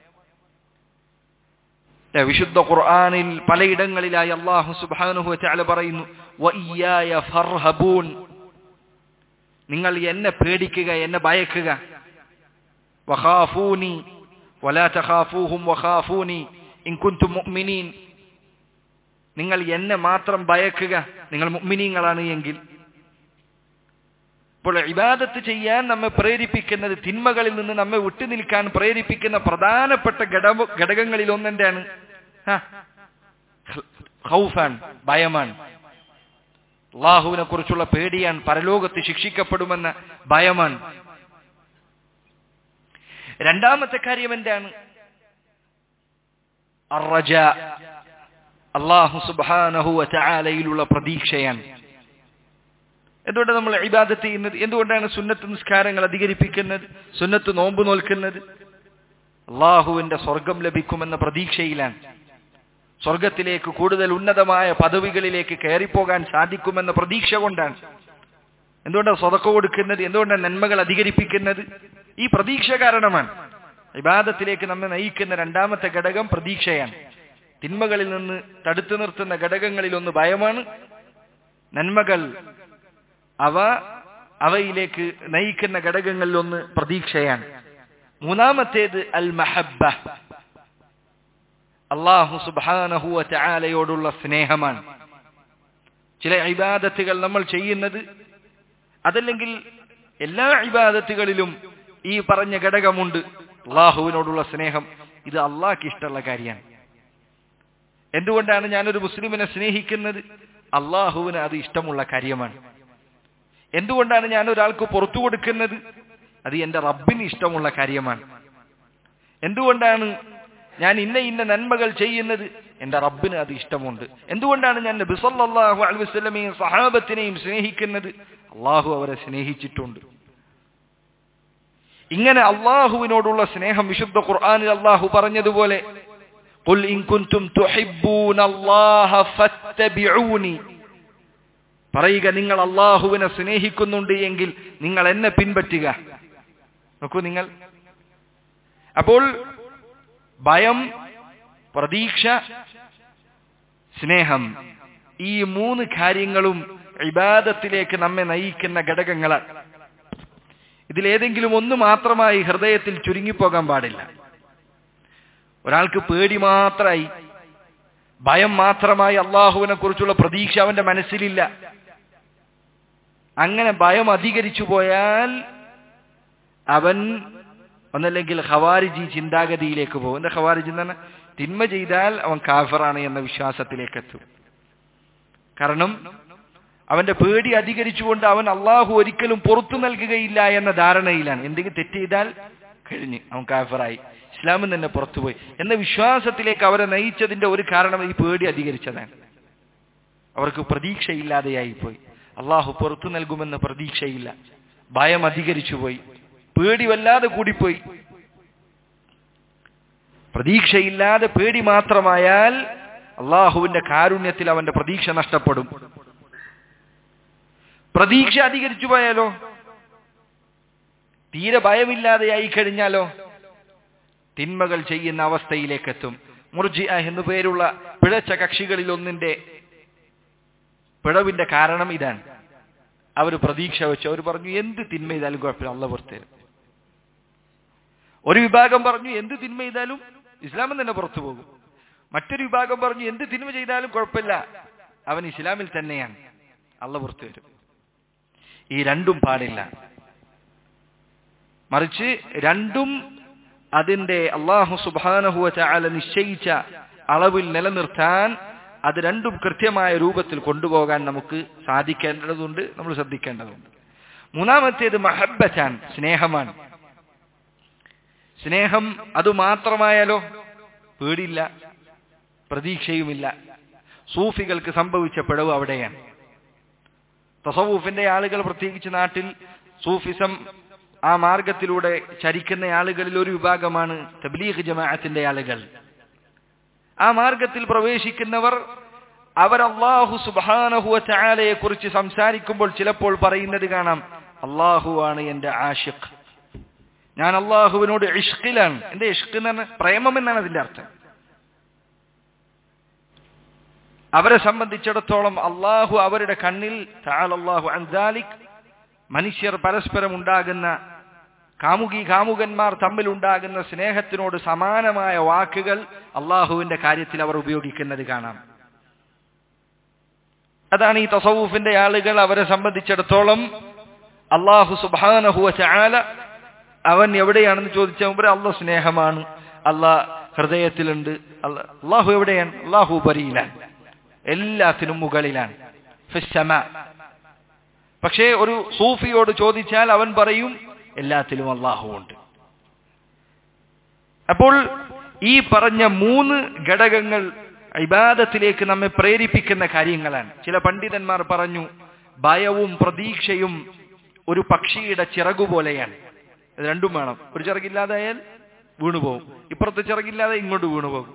വിശുദ്ധ ഖുർആാനിൽ പലയിടങ്ങളിലായി അള്ളാഹു സുബാനുഹു ചാല പറയുന്നു ഫർഹബൂൻ നിങ്ങൾ എന്നെ പേടിക്കുക എന്നെ ഭയക്കുക വഖാഫൂനി വലാ തഖാഫൂഹും വഖാഫൂനി ഇൻ കുൻതും മുഅ്മിനീൻ നിങ്ങൾ എന്നെ മാത്രം ഭയക്കുക നിങ്ങൾ മുഅ്മിനീങ്ങളാണ് എങ്കിൽ ഇപ്പോൾ ഇബാദത്ത് ചെയ്യാൻ നമ്മെ പ്രേരിപ്പിക്കുന്നത് തിന്മകളിൽ നിന്ന് നമ്മെ വിട്ടുനിൽക്കാൻ പ്രേരിപ്പിക്കുന്ന പ്രധാനപ്പെട്ട ഘടക ഘടകങ്ങളിൽ ഒന്നെന്താണ് ഹൗഫാണ് ഭയമാണ് അള്ളാഹുവിനെ കുറിച്ചുള്ള പേടിയാണ് പരലോകത്ത് ശിക്ഷിക്കപ്പെടുമെന്ന ഭയമാണ് രണ്ടാമത്തെ കാര്യം എന്താണ് അറജ അള്ളാഹു സുബാനഹുവ ചാലയിലുള്ള പ്രതീക്ഷയാണ് എന്തുകൊണ്ടാണ് നമ്മൾ ഇബാദത്ത് ചെയ്യുന്നത് എന്തുകൊണ്ടാണ് സുന്നത്ത് നിസ്കാരങ്ങൾ അധികരിപ്പിക്കുന്നത് സുന്നത്ത് നോമ്പ് നോൽക്കുന്നത് അള്ളാഹുവിന്റെ സ്വർഗം ലഭിക്കുമെന്ന പ്രതീക്ഷയിലാണ് സ്വർഗത്തിലേക്ക് കൂടുതൽ ഉന്നതമായ പദവികളിലേക്ക് കയറിപ്പോകാൻ സാധിക്കുമെന്ന പ്രതീക്ഷ കൊണ്ടാണ് എന്തുകൊണ്ടാണ് സ്വതക്ക കൊടുക്കുന്നത് എന്തുകൊണ്ടാണ് നന്മകൾ അധികരിപ്പിക്കുന്നത് ഈ പ്രതീക്ഷ കാരണമാണ് ഇബാദത്തിലേക്ക് നമ്മെ നയിക്കുന്ന രണ്ടാമത്തെ ഘടകം പ്രതീക്ഷയാണ് തിന്മകളിൽ നിന്ന് തടുത്തു നിർത്തുന്ന ഘടകങ്ങളിൽ ഒന്ന് ഭയമാണ് നന്മകൾ അവ അവയിലേക്ക് നയിക്കുന്ന ഘടകങ്ങളിൽ ഒന്ന് പ്രതീക്ഷയാണ് മൂന്നാമത്തേത് അൽ മഹബ്ബ അള്ളാഹു സുബാനഹുവ ചാലയോടുള്ള സ്നേഹമാണ് ചില ഇബാദത്തുകൾ നമ്മൾ ചെയ്യുന്നത് അതല്ലെങ്കിൽ എല്ലാ ഇബാദത്തുകളിലും ഈ പറഞ്ഞ ഘടകമുണ്ട് അള്ളാഹുവിനോടുള്ള സ്നേഹം ഇത് അള്ളാഹ്ക്ക് ഇഷ്ടമുള്ള കാര്യമാണ് എന്തുകൊണ്ടാണ് ഞാനൊരു മുസ്ലിമിനെ സ്നേഹിക്കുന്നത് അള്ളാഹുവിന് അത് ഇഷ്ടമുള്ള കാര്യമാണ് എന്തുകൊണ്ടാണ് ഞാൻ ഒരാൾക്ക് പുറത്തു കൊടുക്കുന്നത് അത് എന്റെ റബ്ബിന് ഇഷ്ടമുള്ള കാര്യമാണ് എന്തുകൊണ്ടാണ് ഞാൻ ഇന്ന ഇന്ന നന്മകൾ ചെയ്യുന്നത് എന്റെ റബ്ബിന് അത് ഇഷ്ടമുണ്ട് എന്തുകൊണ്ടാണ് ഞാൻ നബി സല്ലല്ലാഹു അലൈഹി വസല്ലമയും സഹാബത്തിനെയും സ്നേഹിക്കുന്നത് അള്ളാഹു അവരെ സ്നേഹിച്ചിട്ടുണ്ട് ഇങ്ങനെ അള്ളാഹുവിനോടുള്ള സ്നേഹം വിശുദ്ധ ഖുർആനിൽ അള്ളാഹു പറഞ്ഞതുപോലെ قل إن كنتم تحبون الله فاتبعوني പറയുക നിങ്ങൾ അള്ളാഹുവിനെ സ്നേഹിക്കുന്നുണ്ട് എങ്കിൽ നിങ്ങൾ എന്നെ പിൻപറ്റുക നോക്കൂ നിങ്ങൾ അപ്പോൾ ഭയം പ്രതീക്ഷ സ്നേഹം ഈ മൂന്ന് കാര്യങ്ങളും ഇബാദത്തിലേക്ക് നമ്മെ നയിക്കുന്ന ഘടകങ്ങളാണ് ഇതിലേതെങ്കിലും ഒന്ന് മാത്രമായി ഹൃദയത്തിൽ ചുരുങ്ങിപ്പോകാൻ പാടില്ല ഒരാൾക്ക് പേടി മാത്രമായി ഭയം മാത്രമായി അള്ളാഹുവിനെ കുറിച്ചുള്ള പ്രതീക്ഷ അവന്റെ മനസ്സിലില്ല അങ്ങനെ ഭയം അധികരിച്ചു പോയാൽ അവൻ ഒന്നല്ലെങ്കിൽ ഖവാരിജി ചിന്താഗതിയിലേക്ക് പോകും എന്താ ഖവാരിജി എന്ന് പറഞ്ഞാൽ തിന്മ ചെയ്താൽ അവൻ കാഫറാണ് എന്ന വിശ്വാസത്തിലേക്ക് എത്തും കാരണം അവന്റെ പേടി അധികരിച്ചുകൊണ്ട് അവൻ അള്ളാഹു ഒരിക്കലും പുറത്തു നൽകുകയില്ല എന്ന ധാരണയിലാണ് എന്തെങ്കിലും തെറ്റ് ചെയ്താൽ കഴിഞ്ഞ് അവൻ കാഫറായി ഇസ്ലാമിൽ തന്നെ പുറത്തുപോയി എന്ന വിശ്വാസത്തിലേക്ക് അവരെ നയിച്ചതിന്റെ ഒരു കാരണം ഈ പേടി അധികരിച്ചതാണ് അവർക്ക് പ്രതീക്ഷയില്ലാതെയായി പോയി അള്ളാഹു പുറത്തു നൽകുമെന്ന പ്രതീക്ഷയില്ല ഭയം അധികരിച്ചു പോയി പേടി വല്ലാതെ കൂടിപ്പോയി പ്രതീക്ഷയില്ലാതെ പേടി മാത്രമായാൽ അള്ളാഹുവിന്റെ കാരുണ്യത്തിൽ അവന്റെ പ്രതീക്ഷ നഷ്ടപ്പെടും പ്രതീക്ഷ അധികരിച്ചു പോയാലോ തീരെ ഭയമില്ലാതെയായി കഴിഞ്ഞാലോ തിന്മകൾ ചെയ്യുന്ന അവസ്ഥയിലേക്ക് എത്തും മുർജി എന്നു പേരുള്ള പിഴച്ച കക്ഷികളിൽ ഒന്നിന്റെ പിഴവിന്റെ കാരണം ഇതാണ് അവർ പ്രതീക്ഷ വെച്ചു അവർ പറഞ്ഞു എന്ത് തിന്മ ചെയ്താലും കുഴപ്പമില്ല അള്ള പുറത്തേരും ഒരു വിഭാഗം പറഞ്ഞു എന്ത് തിന്മ ചെയ്താലും ഇസ്ലാമിൽ തന്നെ പുറത്തു പോകും മറ്റൊരു വിഭാഗം പറഞ്ഞു എന്ത് തിന്മ ചെയ്താലും കുഴപ്പമില്ല അവൻ ഇസ്ലാമിൽ തന്നെയാണ് അള്ള പുറത്തു വരും ഈ രണ്ടും പാടില്ല മറിച്ച് രണ്ടും അതിന്റെ അള്ളാഹു സുബാനഹുവ ചാല നിശ്ചയിച്ച അളവിൽ നിലനിർത്താൻ അത് രണ്ടും കൃത്യമായ രൂപത്തിൽ കൊണ്ടുപോകാൻ നമുക്ക് സാധിക്കേണ്ടതുണ്ട് നമ്മൾ ശ്രദ്ധിക്കേണ്ടതുണ്ട് മൂന്നാമത്തേത് മഹബറ്റാൻ സ്നേഹമാണ് സ്നേഹം അത് മാത്രമായാലോ പേടില്ല പ്രതീക്ഷയുമില്ല സൂഫികൾക്ക് സംഭവിച്ച പിഴവ് അവിടെയാണ് തസവൂഫിന്റെ ആളുകൾ പ്രത്യേകിച്ച് നാട്ടിൽ സൂഫിസം ആ മാർഗത്തിലൂടെ ചരിക്കുന്ന ആളുകളിൽ ഒരു വിഭാഗമാണ് തബ്ലീഗ് ജമാഅത്തിന്റെ ആളുകൾ ആ മാർഗത്തിൽ പ്രവേശിക്കുന്നവർ അവർ അള്ളാഹു സുബാനഹുവ ചാലയെ കുറിച്ച് സംസാരിക്കുമ്പോൾ ചിലപ്പോൾ പറയുന്നത് കാണാം അള്ളാഹു ആണ് എന്റെ ആഷിഖ് ഞാൻ അള്ളാഹുവിനോട് ഇഷ്കിലാണ് എന്റെ ഇഷ്ക് എന്ന് പറഞ്ഞാൽ പ്രേമം എന്നാണ് അതിന്റെ അർത്ഥം അവരെ സംബന്ധിച്ചിടത്തോളം അള്ളാഹു അവരുടെ കണ്ണിൽ താലല്ലാഹു അൻസാലിക് മനുഷ്യർ പരസ്പരം ഉണ്ടാകുന്ന കാമുകി കാമുകന്മാർ തമ്മിൽ ഉണ്ടാകുന്ന സ്നേഹത്തിനോട് സമാനമായ വാക്കുകൾ അള്ളാഹുവിന്റെ കാര്യത്തിൽ അവർ ഉപയോഗിക്കുന്നത് കാണാം അതാണ് ഈ തസവൂഫിന്റെ ആളുകൾ അവരെ സംബന്ധിച്ചിടത്തോളം അള്ളാഹു സുബാനഹുവ ചാല അവൻ എവിടെയാണെന്ന് ചോദിച്ച മുമ്പ് അള്ളാഹ് സ്നേഹമാണ് അള്ളാഹ് ഹൃദയത്തിലുണ്ട് അള്ളാഹു എവിടെയാണ് അള്ളാഹു ഉപരിയിലാണ് എല്ലാത്തിനും മുകളിലാണ് ഫിസ്സമ പക്ഷേ ഒരു സൂഫിയോട് ചോദിച്ചാൽ അവൻ പറയും എല്ലാത്തിലും അള്ളാഹു ഉണ്ട് അപ്പോൾ ഈ പറഞ്ഞ മൂന്ന് ഘടകങ്ങൾ ഇബാദത്തിലേക്ക് നമ്മെ പ്രേരിപ്പിക്കുന്ന കാര്യങ്ങളാണ് ചില പണ്ഡിതന്മാർ പറഞ്ഞു ഭയവും പ്രതീക്ഷയും ഒരു പക്ഷിയുടെ ചിറകു പോലെയാണ് ഇത് രണ്ടും വേണം ഒരു ചിറകില്ലാതായാൽ വീണുപോകും ഇപ്പുറത്തെ ചിറകില്ലാതെ ഇങ്ങോട്ട് വീണുപോകും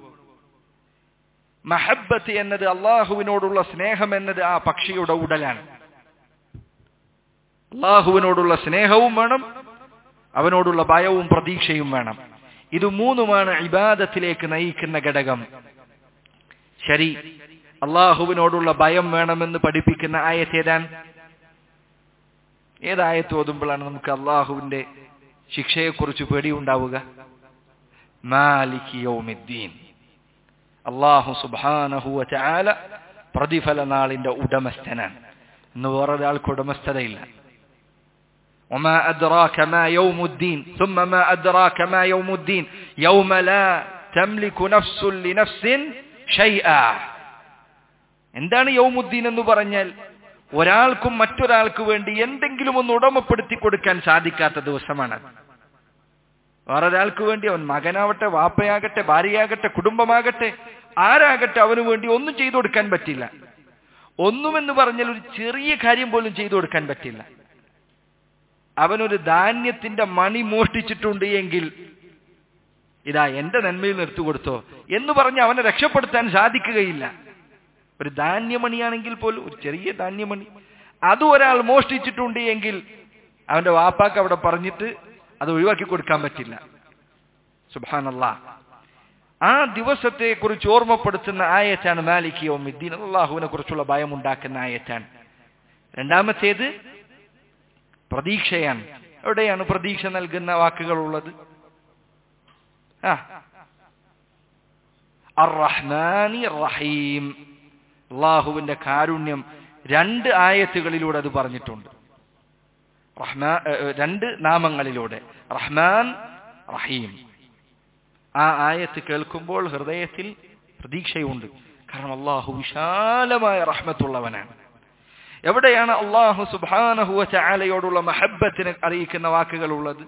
മഹബത്ത് എന്നത് അള്ളാഹുവിനോടുള്ള സ്നേഹം എന്നത് ആ പക്ഷിയുടെ ഉടലാണ് അള്ളാഹുവിനോടുള്ള സ്നേഹവും വേണം അവനോടുള്ള ഭയവും പ്രതീക്ഷയും വേണം ഇത് മൂന്നുമാണ് ഇബാദത്തിലേക്ക് നയിക്കുന്ന ഘടകം ശരി അള്ളാഹുവിനോടുള്ള ഭയം വേണമെന്ന് പഠിപ്പിക്കുന്ന ആയത്ത് ഏതാണ് ഏതായത്ത് ഓതുമ്പോഴാണ് നമുക്ക് അള്ളാഹുവിന്റെ ശിക്ഷയെക്കുറിച്ച് പേടിയുണ്ടാവുക മാലിക് യൗമിദ്ദീൻ അള്ളാഹു സുബ്ഹാനഹു വതആല പ്രതിഫല നാളിന്റെ ഉടമസ്ഥനാണ് ഇന്ന് വേറൊരാൾക്ക് ഉടമസ്ഥതയില്ല وما أدراك ما يوم الدين ثم ما أدراك ما يوم الدين يوم لا تملك نفس لنفس شيئا എന്താണ് യൗമുദ്ദീൻ എന്ന് പറഞ്ഞാൽ ഒരാൾക്കും മറ്റൊരാൾക്ക് വേണ്ടി എന്തെങ്കിലും ഒന്ന് ഉടമപ്പെടുത്തി കൊടുക്കാൻ സാധിക്കാത്ത ദിവസമാണ് വേറൊരാൾക്ക് വേണ്ടി അവൻ മകനാവട്ടെ വാപ്പയാകട്ടെ ഭാര്യയാകട്ടെ കുടുംബമാകട്ടെ ആരാകട്ടെ അവന് വേണ്ടി ഒന്നും ചെയ്തു കൊടുക്കാൻ പറ്റില്ല ഒന്നുമെന്ന് പറഞ്ഞാൽ ഒരു ചെറിയ കാര്യം പോലും ചെയ്തു കൊടുക്കാൻ പറ്റില്ല അവനൊരു ധാന്യത്തിന്റെ മണി മോഷ്ടിച്ചിട്ടുണ്ട് എങ്കിൽ ഇതാ എന്റെ നന്മയിൽ നിർത്തു കൊടുത്തോ എന്ന് പറഞ്ഞ് അവനെ രക്ഷപ്പെടുത്താൻ സാധിക്കുകയില്ല ഒരു ധാന്യമണിയാണെങ്കിൽ പോലും ഒരു ചെറിയ ധാന്യമണി അത് ഒരാൾ മോഷ്ടിച്ചിട്ടുണ്ട് എങ്കിൽ അവന്റെ വാപ്പാക്ക് അവിടെ പറഞ്ഞിട്ട് അത് ഒഴിവാക്കി കൊടുക്കാൻ പറ്റില്ല സുബാനല്ല ആ ദിവസത്തെ കുറിച്ച് ഓർമ്മപ്പെടുത്തുന്ന ആയറ്റാണ് മാലിക് യോമിദ്ദീൻ അള്ളാഹുവിനെ കുറിച്ചുള്ള ഭയമുണ്ടാക്കുന്ന ആയറ്റാണ് രണ്ടാമത്തേത് പ്രതീക്ഷയാണ് എവിടെയാണ് പ്രതീക്ഷ നൽകുന്ന വാക്കുകൾ ഉള്ളത് ആ അറഹ്മാനി റഹീം അള്ളാഹുവിന്റെ കാരുണ്യം രണ്ട് ആയത്തുകളിലൂടെ അത് പറഞ്ഞിട്ടുണ്ട് റഹ്മാ രണ്ട് നാമങ്ങളിലൂടെ റഹ്മാൻ റഹീം ആ ആയത്ത് കേൾക്കുമ്പോൾ ഹൃദയത്തിൽ പ്രതീക്ഷയുണ്ട് കാരണം അള്ളാഹു വിശാലമായ റഹ്മത്തുള്ളവനാണ് എവിടെയാണ് അള്ളാഹു സുബാനഹുവ ചാലയോടുള്ള മഹബത്തിനെ അറിയിക്കുന്ന വാക്കുകൾ ഉള്ളത്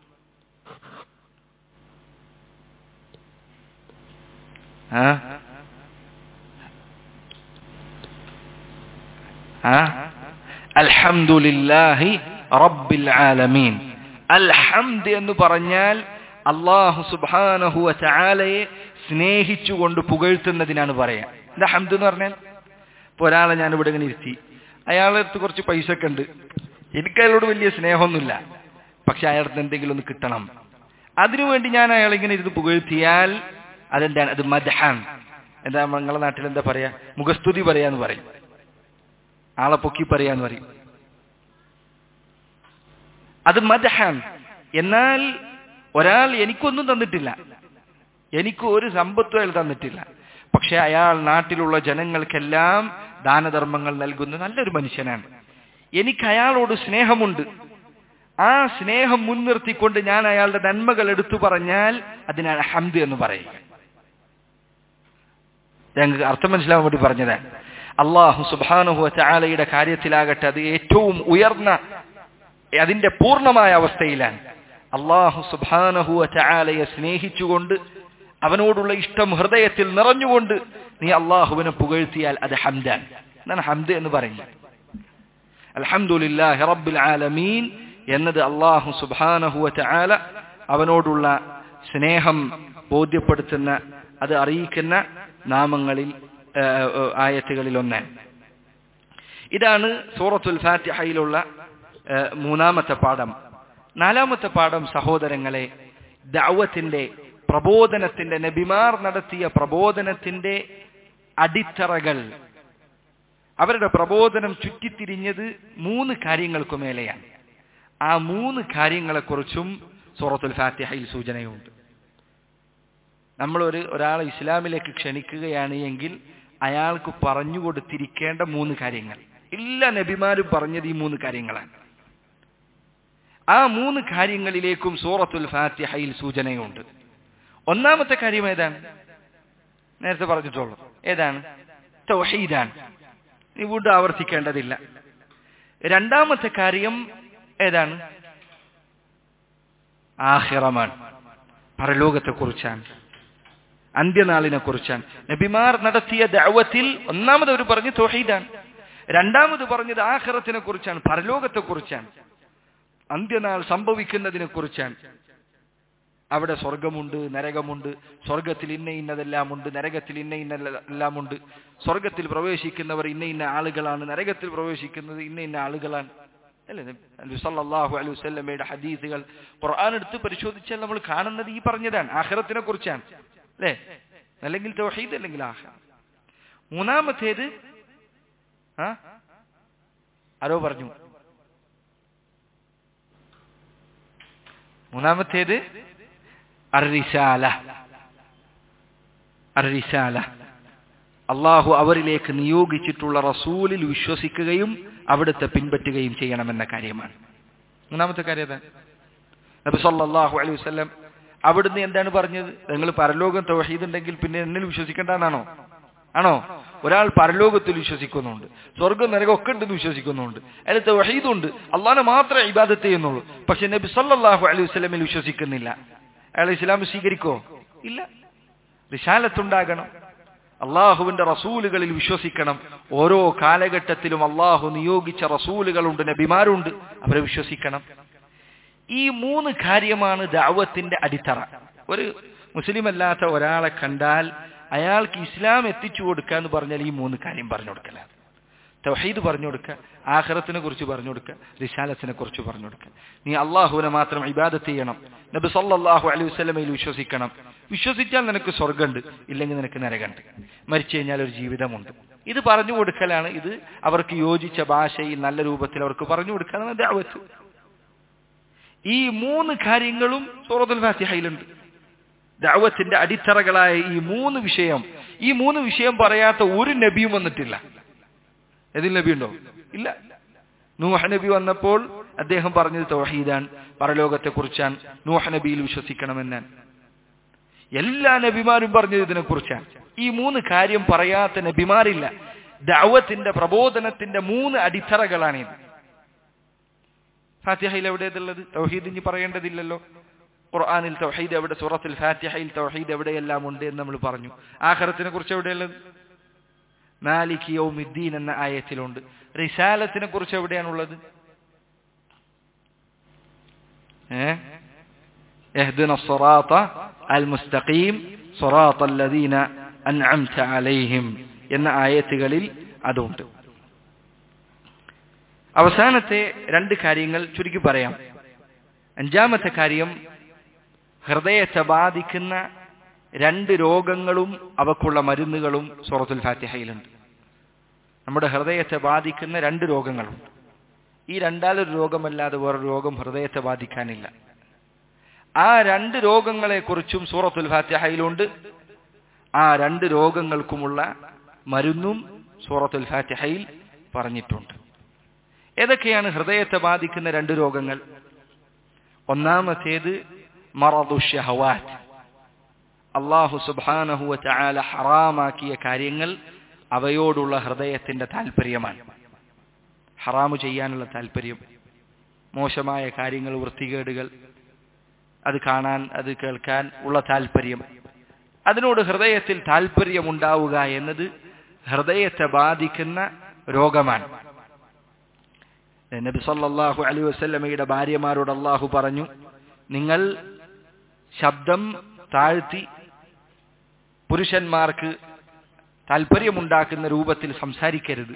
അൽഹംദുലില്ലാഹി റബ്ബിൽ ആലമീൻ അൽഹംദ് എന്ന് പറഞ്ഞാൽ അള്ളാഹു സുബാനഹുവ ചാലയെ സ്നേഹിച്ചുകൊണ്ട് പുകഴ്ത്തുന്നതിനാണ് പറയാ എന്താ ഹംദ് എന്ന് പറഞ്ഞാൽ ഇപ്പൊ ഒരാളെ ഞാൻ ഇവിടെ ഇങ്ങനെ ഇരുത്തി അയാളുടെ അടുത്ത് കുറച്ച് പൈസ ഒക്കെ ഉണ്ട് എനിക്ക് അയാളോട് വലിയ സ്നേഹമൊന്നുമില്ല പക്ഷെ അയാളുടെ എന്തെങ്കിലും ഒന്ന് കിട്ടണം അതിനുവേണ്ടി ഞാൻ അയാളെ ഇങ്ങനെ ഇരുന്ന് പുകഴ്ത്തിയാൽ അതെന്താണ് അത് മദ്ഹാൻ എന്താ നിങ്ങളെ നാട്ടിൽ എന്താ പറയാ മുഖസ്തുതി പറയാന്ന് പറയും ആളെ പൊക്കി പറയാന്ന് പറയും അത് മദ്ഹാൻ എന്നാൽ ഒരാൾ എനിക്കൊന്നും തന്നിട്ടില്ല എനിക്ക് ഒരു സമ്പത്തും അയാൾ തന്നിട്ടില്ല പക്ഷെ അയാൾ നാട്ടിലുള്ള ജനങ്ങൾക്കെല്ലാം ദാനധർമ്മങ്ങൾ നൽകുന്ന നല്ലൊരു മനുഷ്യനാണ് എനിക്ക് അയാളോട് സ്നേഹമുണ്ട് ആ സ്നേഹം മുൻനിർത്തിക്കൊണ്ട് ഞാൻ അയാളുടെ നന്മകൾ എടുത്തു പറഞ്ഞാൽ അതിനാണ് ഹംദ് എന്ന് പറയും ഞങ്ങൾക്ക് അർത്ഥം മനസ്സിലാവാൻ വേണ്ടി പറഞ്ഞതാണ് അള്ളാഹു സുബാനുഹു ചാലയുടെ കാര്യത്തിലാകട്ടെ അത് ഏറ്റവും ഉയർന്ന അതിന്റെ പൂർണ്ണമായ അവസ്ഥയിലാണ് അള്ളാഹു സുബാനഹുവ ചാലയെ സ്നേഹിച്ചുകൊണ്ട് അവനോടുള്ള ഇഷ്ടം ഹൃദയത്തിൽ നിറഞ്ഞുകൊണ്ട് നീ അള്ളാഹുവിനെ പുകഴ്ത്തിയാൽ അത് ഹംദാൻ എന്നാണ് ഹംദ് എന്ന് പറയുന്നത് അൽഹംദുലില്ലാഹി റബ്ബിൽ ആലമീൻ എന്നത് അള്ളാഹു സുബാനഹുവ ചാല അവനോടുള്ള സ്നേഹം ബോധ്യപ്പെടുത്തുന്ന അത് അറിയിക്കുന്ന നാമങ്ങളിൽ ആയത്തുകളിൽ ഒന്നാണ് ഇതാണ് സൂറത്തുൽ ഫാത്തിഹയിലുള്ള മൂന്നാമത്തെ പാഠം നാലാമത്തെ പാഠം സഹോദരങ്ങളെ ദൗവത്തിന്റെ പ്രബോധനത്തിന്റെ നബിമാർ നടത്തിയ പ്രബോധനത്തിന്റെ അടിത്തറകൾ അവരുടെ പ്രബോധനം ചുറ്റിത്തിരിഞ്ഞത് മൂന്ന് കാര്യങ്ങൾക്കു മേലെയാണ് ആ മൂന്ന് കാര്യങ്ങളെക്കുറിച്ചും സൂറത്തുൽ ഫാത്തിഹയിൽ സൂചനയുണ്ട് നമ്മളൊരു ഒരാളെ ഇസ്ലാമിലേക്ക് ക്ഷണിക്കുകയാണ് എങ്കിൽ അയാൾക്ക് പറഞ്ഞു കൊടുത്തിരിക്കേണ്ട മൂന്ന് കാര്യങ്ങൾ എല്ലാ നബിമാരും പറഞ്ഞത് ഈ മൂന്ന് കാര്യങ്ങളാണ് ആ മൂന്ന് കാര്യങ്ങളിലേക്കും സൂറത്തുൽ ഫാത്തിഹയിൽ സൂചനയുണ്ട് ഒന്നാമത്തെ കാര്യം ഏതാണ് നേരത്തെ പറഞ്ഞിട്ടുള്ളൂ ഏതാണ് തൗഹീദാണ് നീ വീണ്ടും ആവർത്തിക്കേണ്ടതില്ല രണ്ടാമത്തെ കാര്യം ഏതാണ് ആഹിറമാണ് പരലോകത്തെക്കുറിച്ചാണ് അന്ത്യനാളിനെ കുറിച്ചാണ് നബിമാർ നടത്തിയ ദഅവത്തിൽ ഒന്നാമത് അവർ പറഞ്ഞു തൊഹീദാണ് രണ്ടാമത് പറഞ്ഞത് ആഖിറത്തിനെ കുറിച്ചാണ് പരലോകത്തെ കുറിച്ചാണ് അന്ത്യനാൾ സംഭവിക്കുന്നതിനെ കുറിച്ചാണ് അവിടെ സ്വർഗമുണ്ട് നരകമുണ്ട് സ്വർഗത്തിൽ ഇന്ന ഇന്നതെല്ലാമുണ്ട് നരകത്തിൽ ഇന്ന ഇന്നെല്ലാമുണ്ട് സ്വർഗത്തിൽ പ്രവേശിക്കുന്നവർ ഇന്ന ഇന്ന ആളുകളാണ് നരകത്തിൽ പ്രവേശിക്കുന്നത് ഇന്ന ഇന്ന ആളുകളാണ് അല്ലേ സല്ലല്ലാഹു അലൈഹി വസല്ലമയുടെ ഹദീസുകൾ ഖുർആൻ എടുത്ത് പരിശോധിച്ചാൽ നമ്മൾ കാണുന്നത് ഈ പറഞ്ഞതാണ് ആഖിറത്തിനെ കുറിച്ചാണ് അല്ലേ അല്ലെങ്കിൽ തൗഹീദ് അല്ലെങ്കിൽ ആഖിറ മൂന്നാമത്തേത് ആ ആരോ പറഞ്ഞു മൂന്നാമത്തേത് അർറിസാല അർറിസാല അള്ളാഹു അവരിലേക്ക് നിയോഗിച്ചിട്ടുള്ള റസൂലിൽ വിശ്വസിക്കുകയും അവിടുത്തെ പിൻപറ്റുകയും ചെയ്യണമെന്ന കാര്യമാണ് മൂന്നാമത്തെ കാര്യം ഏതാ നബി സല്ലല്ലാഹു അലൈഹി വസല്ലം അവിടുന്ന് എന്താണ് പറഞ്ഞത് നിങ്ങൾ പരലോകം തൗഹീദ് ഉണ്ടെങ്കിൽ പിന്നെ എന്നിൽ വിശ്വസിക്കേണ്ടെന്നാണോ ആണോ ഒരാൾ പരലോകത്തിൽ വിശ്വസിക്കുന്നുണ്ട് സ്വർഗം നരകം ഒക്കെ ഉണ്ടെന്ന് വിശ്വസിക്കുന്നുണ്ട് അതിൽ തൗഹീദുണ്ട് അള്ളാഹിനെ മാത്രമേ ഇബാദത്ത് ചെയ്യുന്നുള്ളൂ പക്ഷെ നബി സല്ലല്ലാഹു അലൈഹി വസല്ലമിൽ വിശ്വസിക്കുന്നില്ല അയാൾ ഇസ്ലാം സ്വീകരിക്കോ ഇല്ല റിശാലത്തുണ്ടാകണം അള്ളാഹുവിന്റെ റസൂലുകളിൽ വിശ്വസിക്കണം ഓരോ കാലഘട്ടത്തിലും അള്ളാഹു നിയോഗിച്ച റസൂലുകളുണ്ട് നബിമാരുണ്ട് അവരെ വിശ്വസിക്കണം ഈ മൂന്ന് കാര്യമാണ് ദാവത്തിന്റെ അടിത്തറ ഒരു മുസ്ലിം അല്ലാത്ത ഒരാളെ കണ്ടാൽ അയാൾക്ക് ഇസ്ലാം എത്തിച്ചു കൊടുക്കുക എന്ന് പറഞ്ഞാൽ ഈ മൂന്ന് കാര്യം പറഞ്ഞു കൊടുക്കലാണ് തൗഹീദ് പറഞ്ഞു കൊടുക്കുക ആഖിറത്തിനെ കുറിച്ച് പറഞ്ഞു കൊടുക്കുക റിസാലത്തിനെ കുറിച്ച് പറഞ്ഞു കൊടുക്കുക നീ അള്ളാഹുവിനെ മാത്രം ഇബാദത്ത് ചെയ്യണം നബി സല്ലല്ലാഹു അലൈഹി വസല്ലമയിൽ വിശ്വസിക്കണം വിശ്വസിച്ചാൽ നിനക്ക് സ്വർഗമുണ്ട് ഇല്ലെങ്കിൽ നിനക്ക് നരകമുണ്ട് മരിച്ചു കഴിഞ്ഞാൽ ഒരു ജീവിതമുണ്ട് ഇത് പറഞ്ഞു കൊടുക്കലാണ് ഇത് അവർക്ക് യോജിച്ച ഭാഷയിൽ നല്ല രൂപത്തിൽ അവർക്ക് പറഞ്ഞു കൊടുക്കാനാണ് ദഅവത്ത് ഈ മൂന്ന് കാര്യങ്ങളും സൂറത്തുൽ ഫാത്തിഹയിലുണ്ട് ദഅവത്തിന്റെ അടിത്തറകളായ ഈ മൂന്ന് വിഷയം ഈ മൂന്ന് വിഷയം പറയാത്ത ഒരു നബിയും വന്നിട്ടില്ല ഏതിൽ നബി ഉണ്ടോ ഇല്ല നൂഹ നബി വന്നപ്പോൾ അദ്ദേഹം പറഞ്ഞത് തൗഹീദാൻ പരലോകത്തെ കുറിച്ചാണ് നൂഹ നബിയിൽ വിശ്വസിക്കണമെന്നാണ് എല്ലാ നബിമാരും പറഞ്ഞത് ഇതിനെ കുറിച്ചാണ് ഈ മൂന്ന് കാര്യം പറയാത്ത നബിമാരില്ല ദഅവത്തിന്റെ പ്രബോധനത്തിന്റെ മൂന്ന് അടിത്തറകളാണിത് ഫാത്തിഹയിൽ എവിടെയുള്ളത് തൗഹീദ് ഇനി പറയേണ്ടതില്ലല്ലോ ഖുർആനിൽ തൗഹീദ് എവിടെ സൂറത്തുൽ ഫാത്തിഹയിൽ തൗഹീദ് എവിടെയെല്ലാം ഉണ്ട് എന്ന് നമ്മൾ പറഞ്ഞു ആഖിറത്തിനെ കുറിച്ച് എവിടെയുള്ളത് മാലിക് യൗമിദ്ദീൻ എന്ന ആയത്തിലുണ്ട് റിസാലത്തിനെ കുറിച്ച് എവിടെയാണുള്ളത് ഏഹ് اهدنا الصراط المستقيم صراط الذين أنعمت عليهم എന്ന ആയത്തുകളിൽ അതുണ്ട് അവസാനത്തെ രണ്ട് കാര്യങ്ങൾ ചുരുക്കി പറയാം അഞ്ചാമത്തെ കാര്യം ഹൃദയത്തെ ബാധിക്കുന്ന രണ്ട് രോഗങ്ങളും അവക്കുള്ള മരുന്നുകളും സൂറത്തുൽ ഫാത്തിഹയിലുണ്ട് നമ്മുടെ ഹൃദയത്തെ ബാധിക്കുന്ന രണ്ട് രോഗങ്ങളുണ്ട് ഈ രണ്ടാലൊരു രോഗമല്ലാതെ വേറൊരു രോഗം ഹൃദയത്തെ ബാധിക്കാനില്ല ആ രണ്ട് രോഗങ്ങളെക്കുറിച്ചും സൂറത്തുൽ ഫാത്തിഹയിലുണ്ട് ആ രണ്ട് രോഗങ്ങൾക്കുമുള്ള മരുന്നും സൂറത്തുൽ ഫാത്തിഹയിൽ പറഞ്ഞിട്ടുണ്ട് ഏതൊക്കെയാണ് ഹൃദയത്തെ ബാധിക്കുന്ന രണ്ട് രോഗങ്ങൾ ഒന്നാമത്തേത് മറദു ഷഹവാറ്റ് അള്ളാഹു സുബാനഹുവ ചാല ഹറാമാക്കിയ കാര്യങ്ങൾ അവയോടുള്ള ഹൃദയത്തിന്റെ താല്പര്യമാണ് ഹറാമു ചെയ്യാനുള്ള താല്പര്യം മോശമായ കാര്യങ്ങൾ വൃത്തികേടുകൾ അത് കാണാൻ അത് കേൾക്കാൻ ഉള്ള താല്പര്യം അതിനോട് ഹൃദയത്തിൽ താല്പര്യമുണ്ടാവുക എന്നത് ഹൃദയത്തെ ബാധിക്കുന്ന രോഗമാണ് നബി സല്ലല്ലാഹു അലൈഹി വസല്ലമയുടെ ഭാര്യമാരോട് അള്ളാഹു പറഞ്ഞു നിങ്ങൾ ശബ്ദം താഴ്ത്തി പുരുഷന്മാർക്ക് താല്പര്യമുണ്ടാക്കുന്ന രൂപത്തിൽ സംസാരിക്കരുത്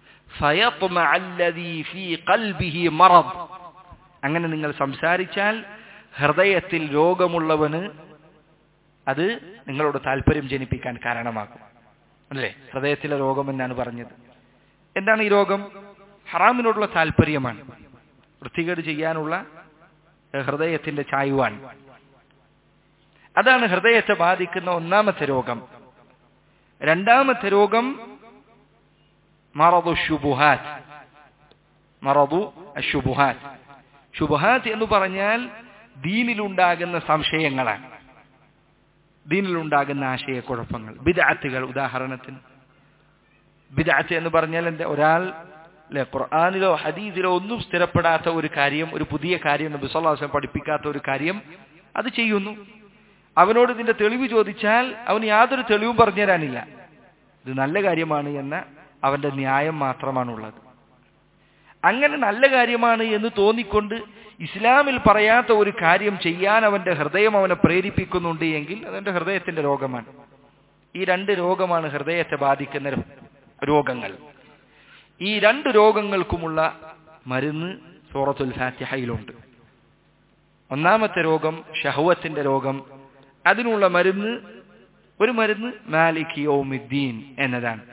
അങ്ങനെ നിങ്ങൾ സംസാരിച്ചാൽ ഹൃദയത്തിൽ രോഗമുള്ളവന് അത് നിങ്ങളോട് താല്പര്യം ജനിപ്പിക്കാൻ കാരണമാകും അല്ലേ ഹൃദയത്തിലെ രോഗം എന്നാണ് പറഞ്ഞത് എന്താണ് ഈ രോഗം ഹറാമിനോടുള്ള താല്പര്യമാണ് വൃത്തികേട് ചെയ്യാനുള്ള ഹൃദയത്തിന്റെ ചായ്വാണ് അതാണ് ഹൃദയത്തെ ബാധിക്കുന്ന ഒന്നാമത്തെ രോഗം രണ്ടാമത്തെ രോഗം മറദു ഷുബുഹാത്ത് മറദു അഷുബുഹാത്ത് ഷുബുഹാത്ത് എന്ന് പറഞ്ഞാൽ ദീനിലുണ്ടാകുന്ന സംശയങ്ങളാണ് ദീനിലുണ്ടാകുന്ന ആശയക്കുഴപ്പങ്ങൾ ബിദാത്തുകൾ ഉദാഹരണത്തിന് ബിദാത്ത് എന്ന് പറഞ്ഞാൽ എന്താ ഒരാൾ അല്ലെ ഖുർആാനിലോ ഹദീസിലോ ഒന്നും സ്ഥിരപ്പെടാത്ത ഒരു കാര്യം ഒരു പുതിയ കാര്യം നബി സല്ലാസ്ലം പഠിപ്പിക്കാത്ത ഒരു കാര്യം അത് ചെയ്യുന്നു അവനോട് ഇതിന്റെ തെളിവ് ചോദിച്ചാൽ അവന് യാതൊരു തെളിവും പറഞ്ഞു തരാനില്ല ഇത് നല്ല കാര്യമാണ് എന്ന അവന്റെ ന്യായം മാത്രമാണുള്ളത് അങ്ങനെ നല്ല കാര്യമാണ് എന്ന് തോന്നിക്കൊണ്ട് ഇസ്ലാമിൽ പറയാത്ത ഒരു കാര്യം ചെയ്യാൻ അവന്റെ ഹൃദയം അവനെ പ്രേരിപ്പിക്കുന്നുണ്ട് എങ്കിൽ അതെന്റെ ഹൃദയത്തിന്റെ രോഗമാണ് ഈ രണ്ട് രോഗമാണ് ഹൃദയത്തെ ബാധിക്കുന്ന രോഗങ്ങൾ ഈ രണ്ട് രോഗങ്ങൾക്കുമുള്ള മരുന്ന് സൂറത്തുൽ ഫാത്തിഹയിലുണ്ട് ഒന്നാമത്തെ രോഗം ഷഹവത്തിന്റെ രോഗം അതിനുള്ള മരുന്ന് ഒരു മരുന്ന് മാലിക് യോമിദ്ദീൻ എന്നതാണ്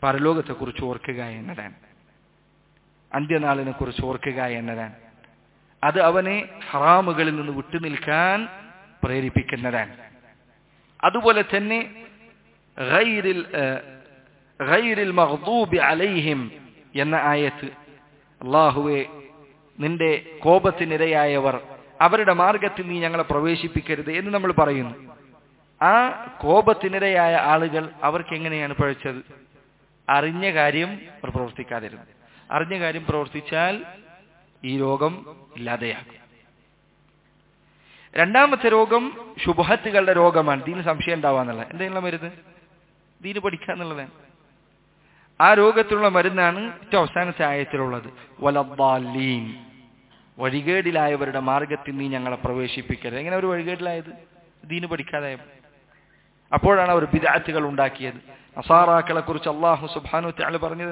പരലോകത്തെക്കുറിച്ച് ഓർക്കുക എന്നതാണ് അന്ത്യനാളിനെ കുറിച്ച് ഓർക്കുക എന്നതാണ് അത് അവനെ ഹറാമുകളിൽ നിന്ന് വിട്ടുനിൽക്കാൻ പ്രേരിപ്പിക്കുന്നതാണ് അതുപോലെ തന്നെ ഗൈരിൽ ഗൈരിൽ മഗ്ദൂബി അലൈഹിം എന്ന ആയത്ത് അള്ളാഹുവെ നിന്റെ കോപത്തിനിരയായവർ അവരുടെ മാർഗത്തിൽ നീ ഞങ്ങളെ പ്രവേശിപ്പിക്കരുത് എന്ന് നമ്മൾ പറയുന്നു ആ കോപത്തിനിരയായ ആളുകൾ അവർക്ക് എങ്ങനെയാണ് പഴച്ചത് അറിഞ്ഞ കാര്യം അവർ പ്രവർത്തിക്കാതിരുന്നു അറിഞ്ഞ കാര്യം പ്രവർത്തിച്ചാൽ ഈ രോഗം ഇല്ലാതെയാകും രണ്ടാമത്തെ രോഗം ശുഭഹത്തുകളുടെ രോഗമാണ് ദീന് സംശയം ഉണ്ടാവാന്നുള്ള എന്തെങ്കിലും മരുന്ന് ദീന് പഠിക്കാന്നുള്ളതാണ് ആ രോഗത്തിലുള്ള മരുന്നാണ് ഏറ്റവും അവസാനത്തെ ആയത്തിലുള്ളത് വലബാലീൻ വഴികേടിലായവരുടെ മാർഗത്തിൽ നീ ഞങ്ങളെ പ്രവേശിപ്പിക്കരുത് എങ്ങനെ ഒരു വഴികേടിലായത് ദീന് പഠിക്കാതായ അപ്പോഴാണ് അവർ ബിദാത്തുകൾ ഉണ്ടാക്കിയത് നസാറാക്കളെ കുറിച്ച് അള്ളാഹു സുബാനു താള് പറഞ്ഞത്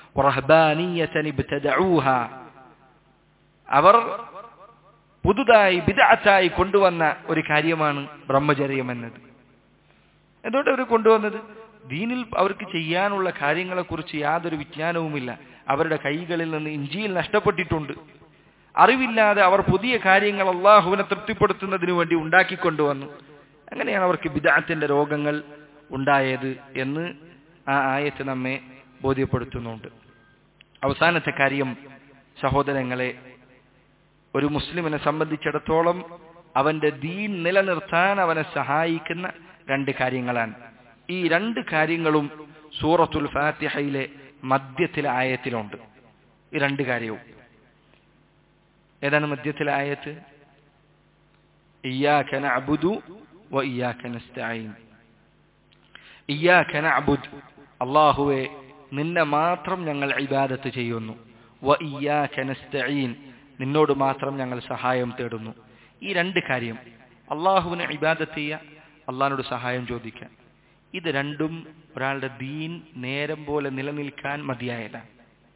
അവർ പുതുതായി ബിദാത്തായി കൊണ്ടുവന്ന ഒരു കാര്യമാണ് ബ്രഹ്മചര്യം എന്നത് എന്തുകൊണ്ട് അവർ കൊണ്ടുവന്നത് ദീനിൽ അവർക്ക് ചെയ്യാനുള്ള കാര്യങ്ങളെക്കുറിച്ച് യാതൊരു വിജ്ഞാനവുമില്ല അവരുടെ കൈകളിൽ നിന്ന് ഇഞ്ചിയിൽ നഷ്ടപ്പെട്ടിട്ടുണ്ട് അറിവില്ലാതെ അവർ പുതിയ കാര്യങ്ങൾ അള്ളാഹുവിനെ തൃപ്തിപ്പെടുത്തുന്നതിന് വേണ്ടി ഉണ്ടാക്കിക്കൊണ്ടുവന്നു അങ്ങനെയാണ് അവർക്ക് ബിദാത്തിന്റെ രോഗങ്ങൾ ഉണ്ടായത് എന്ന് ആ ആയത്ത് നമ്മെ ബോധ്യപ്പെടുത്തുന്നുണ്ട് അവസാനത്തെ കാര്യം സഹോദരങ്ങളെ ഒരു മുസ്ലിമിനെ സംബന്ധിച്ചിടത്തോളം അവന്റെ ദീൻ നിലനിർത്താൻ അവനെ സഹായിക്കുന്ന രണ്ട് കാര്യങ്ങളാണ് ഈ രണ്ട് കാര്യങ്ങളും സൂറത്തുൽ ഫാത്തിഹയിലെ മധ്യത്തിലെ ആയത്തിലുണ്ട് ഈ രണ്ട് കാര്യവും ഏതാണ് മധ്യത്തിലെ ആയത്ത് ഇയ്യാക നഅബുദു വ ഇയ്യാക നസ്തഈൻ ഇയ്യാക നഅബുദ് അല്ലാഹുവേ നിന്നെ മാത്രം ഞങ്ങൾ ഇബാദത്ത് ചെയ്യുന്നു വ ഇയ്യാക നസ്തഈൻ നിന്നോട് മാത്രം ഞങ്ങൾ സഹായം തേടുന്നു ഈ രണ്ട് കാര്യം അള്ളാഹുവിനെ ഇബാദത്ത് ചെയ്യുക അള്ളാഹിനോട് സഹായം ചോദിക്കുക ഇത് രണ്ടും ഒരാളുടെ ദീൻ നേരം പോലെ നിലനിൽക്കാൻ മതിയായതാണ്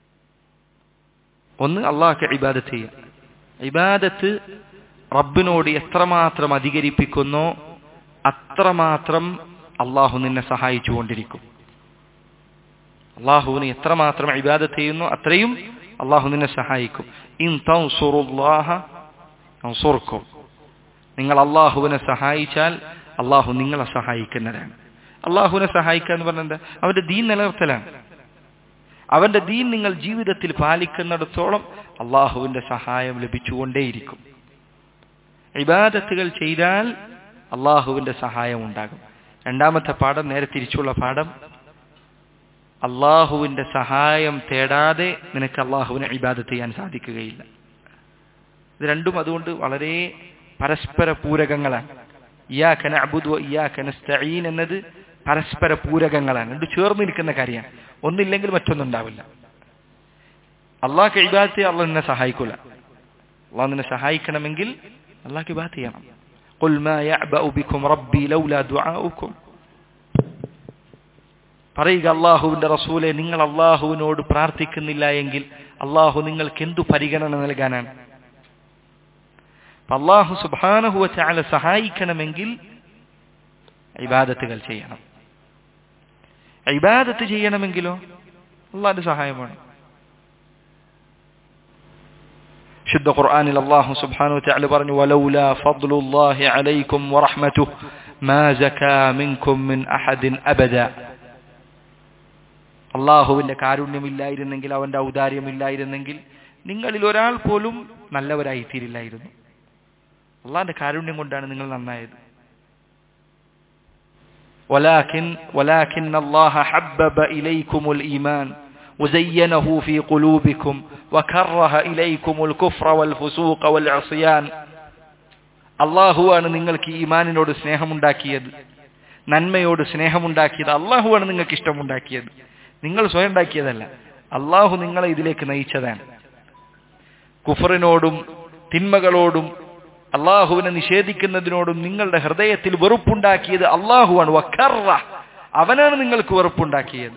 ഒന്ന് അള്ളാഹ്ക്ക് ഇബാദത്ത് ചെയ്യുക ഇബാദത്ത് റബ്ബിനോട് എത്രമാത്രം അധികരിപ്പിക്കുന്നോ അത്രമാത്രം അള്ളാഹു നിന്നെ സഹായിച്ചുകൊണ്ടിരിക്കും അള്ളാഹുവിന് എത്രമാത്രം ഇബാദത്ത് ചെയ്യുന്നു അത്രയും അള്ളാഹു നിന്നെ സഹായിക്കും ഇൻ തൗസുറുല്ലാഹ യൻസുർക്കും നിങ്ങൾ അള്ളാഹുവിനെ സഹായിച്ചാൽ അള്ളാഹു നിങ്ങളെ സഹായിക്കുന്നതാണ് അള്ളാഹുവിനെ സഹായിക്കുക എന്ന് പറഞ്ഞാൽ എന്താ അവന്റെ ദീൻ നിലനിർത്തലാണ് അവന്റെ ദീൻ നിങ്ങൾ ജീവിതത്തിൽ പാലിക്കുന്നിടത്തോളം അള്ളാഹുവിന്റെ സഹായം ലഭിച്ചുകൊണ്ടേയിരിക്കും ഇബാദത്തുകൾ ചെയ്താൽ അള്ളാഹുവിന്റെ സഹായം ഉണ്ടാകും രണ്ടാമത്തെ പാഠം നേരെ തിരിച്ചുള്ള പാഠം അള്ളാഹുവിന്റെ സഹായം തേടാതെ നിനക്ക് അള്ളാഹുവിനെ ഇബാദത്ത് ചെയ്യാൻ സാധിക്കുകയില്ല ഇത് രണ്ടും അതുകൊണ്ട് വളരെ പരസ്പര പൂരകങ്ങളാണ് ഇയാഖന അബുദ് ഇയാഖനസ്തഈൻ എന്നത് പരസ്പര പൂരകങ്ങളാണ് രണ്ട് ചേർന്ന് നിൽക്കുന്ന കാര്യമാണ് ഒന്നില്ലെങ്കിൽ മറ്റൊന്നുണ്ടാവില്ല അള്ളാഹ് ഇബാദത്ത് അള്ളാഹ് നിന്നെ സഹായിക്കൂല അള്ളാഹ് നിന്നെ സഹായിക്കണമെങ്കിൽ അള്ളാഹ് ഇബാദത്ത് ചെയ്യണം قل ما يعبأ بكم ربي لولا دعاؤكم പറയുക അള്ളാഹുവിന്റെ റസൂലെ നിങ്ങൾ അള്ളാഹുവിനോട് പ്രാർത്ഥിക്കുന്നില്ല എങ്കിൽ അള്ളാഹു നിങ്ങൾക്ക് എന്തു പരിഗണന നൽകാനാണ് അള്ളാഹു സുബാനഹുവ ചാല സഹായിക്കണമെങ്കിൽ ഇബാദത്തുകൾ ചെയ്യണം ഇബാദത്ത് ചെയ്യണമെങ്കിലോ അള്ളാന്റെ സഹായമാണ് ശുദ്ധ ഖുർആനിൽ അല്ലാഹു സുബ്ഹാനഹു വതആല പറഞ്ഞു വലൗലാ ഫദ്ലുല്ലാഹി അലൈക്കും വറഹ്മതുഹു മാ സകാ മിൻകും മിൻ അഹദിൻ അബദ അള്ളാഹുവിന്റെ കാരുണ്യമില്ലായിരുന്നെങ്കിൽ അവന്റെ ഔദാര്യമില്ലായിരുന്നെങ്കിൽ നിങ്ങളിൽ ഒരാൾ പോലും നല്ലവരായി തീരില്ലായിരുന്നു അള്ളാന്റെ കാരുണ്യം കൊണ്ടാണ് നിങ്ങൾ നന്നായത് ولكن ولكن الله حبب إليكم الإيمان وزينه في قلوبكم وكره إليكم الكفر والفسوق والعصيان അള്ളാഹുവാണ് നിങ്ങൾക്ക് ഈമാനിനോട് സ്നേഹമുണ്ടാക്കിയത് നന്മയോട് സ്നേഹമുണ്ടാക്കിയത് അള്ളാഹുവാണ് നിങ്ങൾക്ക് ഇഷ്ടമുണ്ടാക്കിയത് നിങ്ങൾ സ്വയം ഉണ്ടാക്കിയതല്ല അള്ളാഹു നിങ്ങളെ ഇതിലേക്ക് നയിച്ചതാണ് കുഫറിനോടും തിന്മകളോടും അള്ളാഹുവിനെ നിഷേധിക്കുന്നതിനോടും നിങ്ങളുടെ ഹൃദയത്തിൽ വെറുപ്പുണ്ടാക്കിയത് അള്ളാഹുവാണ് വക്കറ അവനാണ് നിങ്ങൾക്ക് വെറുപ്പുണ്ടാക്കിയത്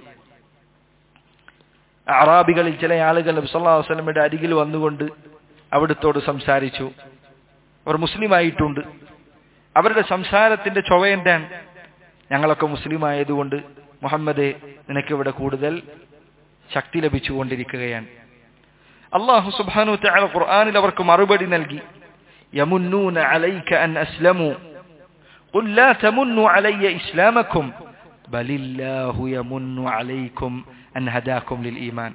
അറാബികളിൽ ചില ആളുകൾ നബ്സല്ലാ വസ്ലമയുടെ അരികിൽ വന്നുകൊണ്ട് അവിടുത്തോട് സംസാരിച്ചു അവർ മുസ്ലിം ആയിട്ടുണ്ട് അവരുടെ സംസാരത്തിന്റെ ചൊവ എന്താണ് ഞങ്ങളൊക്കെ മുസ്ലിം ആയതുകൊണ്ട് മുഹമ്മദെ നിനക്കിവിടെ കൂടുതൽ ശക്തി ലഭിച്ചുകൊണ്ടിരിക്കുകയാണ് അള്ളാഹു സുബ്ഹാനഹു തആല ഖുർആനിൽ അവർക്ക് മറുപടി നൽകി യമുന്നൂന അലൈക അൻ അസ്ലമു قل لا تمنوا علي إسلامكم بل الله يمن عليكم أن هداكم للإيمان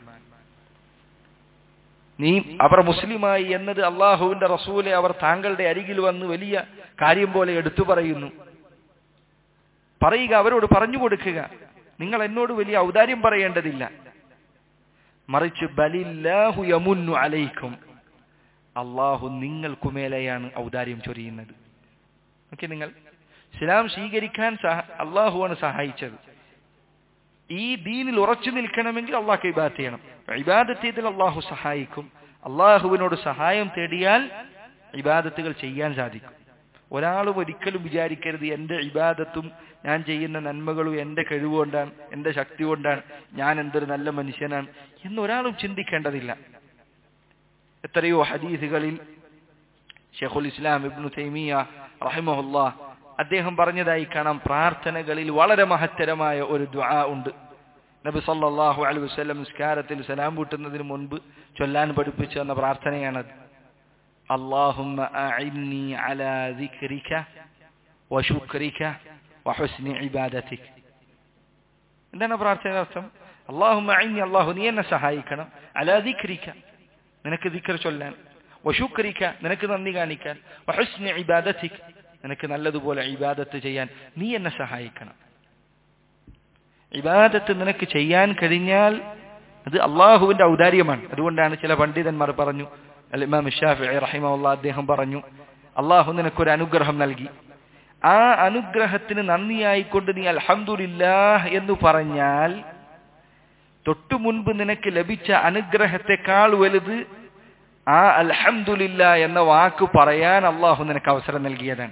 നീ അവർ മുസ്ലിമായി എന്നത് അള്ളാഹുവിന്റെ റസൂലെ അവർ താങ്കളുടെ അരികിൽ വന്ന് വലിയ കാര്യം പോലെ എടുത്തു പറയുന്നു പറയുക അവരോട് പറഞ്ഞു കൊടുക്കുക നിങ്ങൾ എന്നോട് വലിയ ഔദാര്യം പറയേണ്ടതില്ല മറിച്ച് ബലില്ലാഹു യമുന്നു അലൈക്കും അള്ളാഹു നിങ്ങൾക്കുമേലെയാണ് ഔദാര്യം ചൊരിയുന്നത് ഓക്കെ നിങ്ങൾ ഇസ്ലാം സ്വീകരിക്കാൻ അള്ളാഹുവാണ് സഹായിച്ചത് ഈ ദീനിൽ ഉറച്ചു നിൽക്കണമെങ്കിൽ അള്ളാഹ് ഇബാദത്ത് ചെയ്യണം ഇബാദത്ത് ചെയ്തതിൽ അള്ളാഹു സഹായിക്കും അള്ളാഹുവിനോട് സഹായം തേടിയാൽ ഇബാദത്തുകൾ ചെയ്യാൻ സാധിക്കും ഒരാളും ഒരിക്കലും വിചാരിക്കരുത് എന്റെ ഇബാദത്തും ഞാൻ ചെയ്യുന്ന നന്മകളും എന്റെ കഴിവുകൊണ്ടാണ് എന്റെ ശക്തി കൊണ്ടാണ് ഞാൻ എന്തൊരു നല്ല മനുഷ്യനാണ് എന്നൊരാളും ചിന്തിക്കേണ്ടതില്ല എത്രയോ ഹദീസുകളിൽ ഷെഖുൽ ഇസ്ലാം ഇബ്നു തൈമിയ റഹിമഹുല്ലാ അദ്ദേഹം പറഞ്ഞതായി കാണാം പ്രാർത്ഥനകളിൽ വളരെ മഹത്തരമായ ഒരു ദുആ ഉണ്ട് നബി സല്ലല്ലാഹു അലൈഹി വസല്ലം നിസ്കാരത്തിൽ സലാം പൂട്ടുന്നതിന് മുൻപ് ചൊല്ലാൻ പഠിപ്പിച്ചു തന്ന പ്രാർത്ഥനയാണത് അല്ലാഹുമ്മ അഇന്നി അലാ ദിക്രിക വശുക്രിക വഹുസ്നി ഇബാദതിക് എന്താണ് പ്രാർത്ഥനയുടെ അർത്ഥം അല്ലാഹുമ്മ അഇന്നി അല്ലാഹു നീ എന്നെ സഹായിക്കണം അലാ ദിക്രിക നിനക്ക് ദിക്ർ ചൊല്ലാൻ വശുക്രിക നിനക്ക് നന്ദി കാണിക്കാൻ വഹുസ്നി ഇബാദതിക് നിനക്ക് നല്ലതുപോലെ ഇബാദത്ത് ചെയ്യാൻ നീ എന്നെ സഹായിക്കണം ഇബാദത്ത് നിനക്ക് ചെയ്യാൻ കഴിഞ്ഞാൽ അത് അള്ളാഹുവിന്റെ ഔദാര്യമാണ് അതുകൊണ്ടാണ് ചില പണ്ഡിതന്മാർ പറഞ്ഞു അൽ ഇമാം ഷാഫി റഹിമുള്ള അദ്ദേഹം പറഞ്ഞു അള്ളാഹു നിനക്കൊരു അനുഗ്രഹം നൽകി ആ അനുഗ്രഹത്തിന് നന്ദിയായിക്കൊണ്ട് നീ അൽഹംദുലില്ലാഹ് എന്ന് പറഞ്ഞാൽ തൊട്ടു മുൻപ് നിനക്ക് ലഭിച്ച അനുഗ്രഹത്തെക്കാൾ വലുത് ആ അൽഹംദുലില്ല എന്ന വാക്ക് പറയാൻ അള്ളാഹു നിനക്ക് അവസരം നൽകിയതാണ്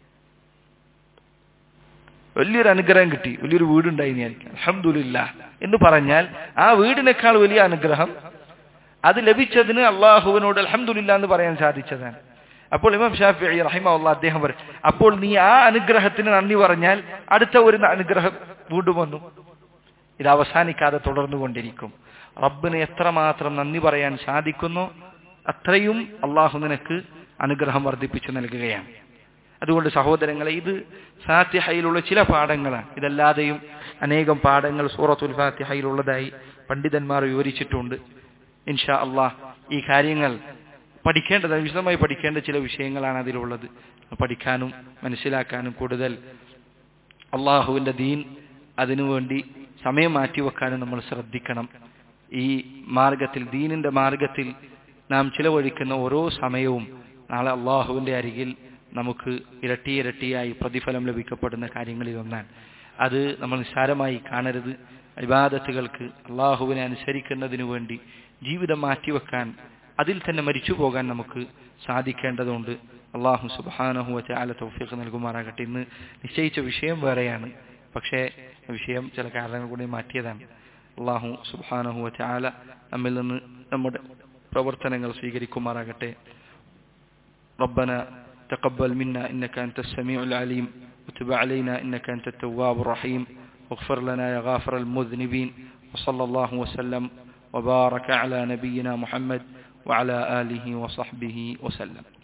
വലിയൊരു അനുഗ്രഹം കിട്ടി വലിയൊരു വീടുണ്ടായി നീ എനിക്ക് അലഹമില്ല എന്ന് പറഞ്ഞാൽ ആ വീടിനേക്കാൾ വലിയ അനുഗ്രഹം അത് ലഭിച്ചതിന് അള്ളാഹുവിനോട് അലഹമില്ല എന്ന് പറയാൻ സാധിച്ചതാണ് അപ്പോൾ ഇമാം ഷാഫി റഹിമ അദ്ദേഹം പറയും അപ്പോൾ നീ ആ അനുഗ്രഹത്തിന് നന്ദി പറഞ്ഞാൽ അടുത്ത ഒരു അനുഗ്രഹം വീണ്ടും വന്നു ഇത് അവസാനിക്കാതെ തുടർന്നുകൊണ്ടിരിക്കും റബ്ബിന് എത്രമാത്രം നന്ദി പറയാൻ സാധിക്കുന്നോ അത്രയും അള്ളാഹു നിനക്ക് അനുഗ്രഹം വർദ്ധിപ്പിച്ചു നൽകുകയാണ് അതുകൊണ്ട് സഹോദരങ്ങളെ ഇത് ഫാത്തിഹയിലുള്ള ചില പാഠങ്ങളാണ് ഇതല്ലാതെയും അനേകം പാഠങ്ങൾ സൂറത്തുൽ ഫാത്തിഹയിലുള്ളതായി പണ്ഡിതന്മാർ വിവരിച്ചിട്ടുണ്ട് ഇൻഷാ അള്ളാഹ് ഈ കാര്യങ്ങൾ പഠിക്കേണ്ടത് വിശദമായി പഠിക്കേണ്ട ചില വിഷയങ്ങളാണ് അതിലുള്ളത് പഠിക്കാനും മനസ്സിലാക്കാനും കൂടുതൽ അള്ളാഹുവിന്റെ ദീൻ അതിനുവേണ്ടി സമയം മാറ്റിവെക്കാനും നമ്മൾ ശ്രദ്ധിക്കണം ഈ മാർഗത്തിൽ ദീനിന്റെ മാർഗത്തിൽ നാം ചിലവഴിക്കുന്ന ഓരോ സമയവും നാളെ അള്ളാഹുവിന്റെ അരികിൽ നമുക്ക് ഇരട്ടി ഇരട്ടിയായി പ്രതിഫലം ലഭിക്കപ്പെടുന്ന കാര്യങ്ങളിൽ ഒന്നാണ് അത് നമ്മൾ നിസ്സാരമായി കാണരുത് ഇബാദത്തുകൾക്ക് അള്ളാഹുവിനെ അനുസരിക്കുന്നതിനു വേണ്ടി ജീവിതം മാറ്റിവെക്കാൻ അതിൽ തന്നെ മരിച്ചു പോകാൻ നമുക്ക് സാധിക്കേണ്ടതുണ്ട് അള്ളാഹു സുബാനഹു ചാല തൗഫീഖ് നൽകുമാറാകട്ടെ ഇന്ന് നിശ്ചയിച്ച വിഷയം വേറെയാണ് പക്ഷേ വിഷയം ചില കാരണങ്ങൾ കൂടി മാറ്റിയതാണ് അള്ളാഹു സുബാനഹു ചാല നമ്മിൽ നിന്ന് നമ്മുടെ പ്രവർത്തനങ്ങൾ സ്വീകരിക്കുമാറാകട്ടെ ربنا تقبل منا إنك أنت السميع العليم وتب علينا إنك أنت التواب الرحيم واغفر لنا يا غافر المذنبين وصلى الله وسلم وبارك على نبينا محمد وعلى آله وصحبه وسلم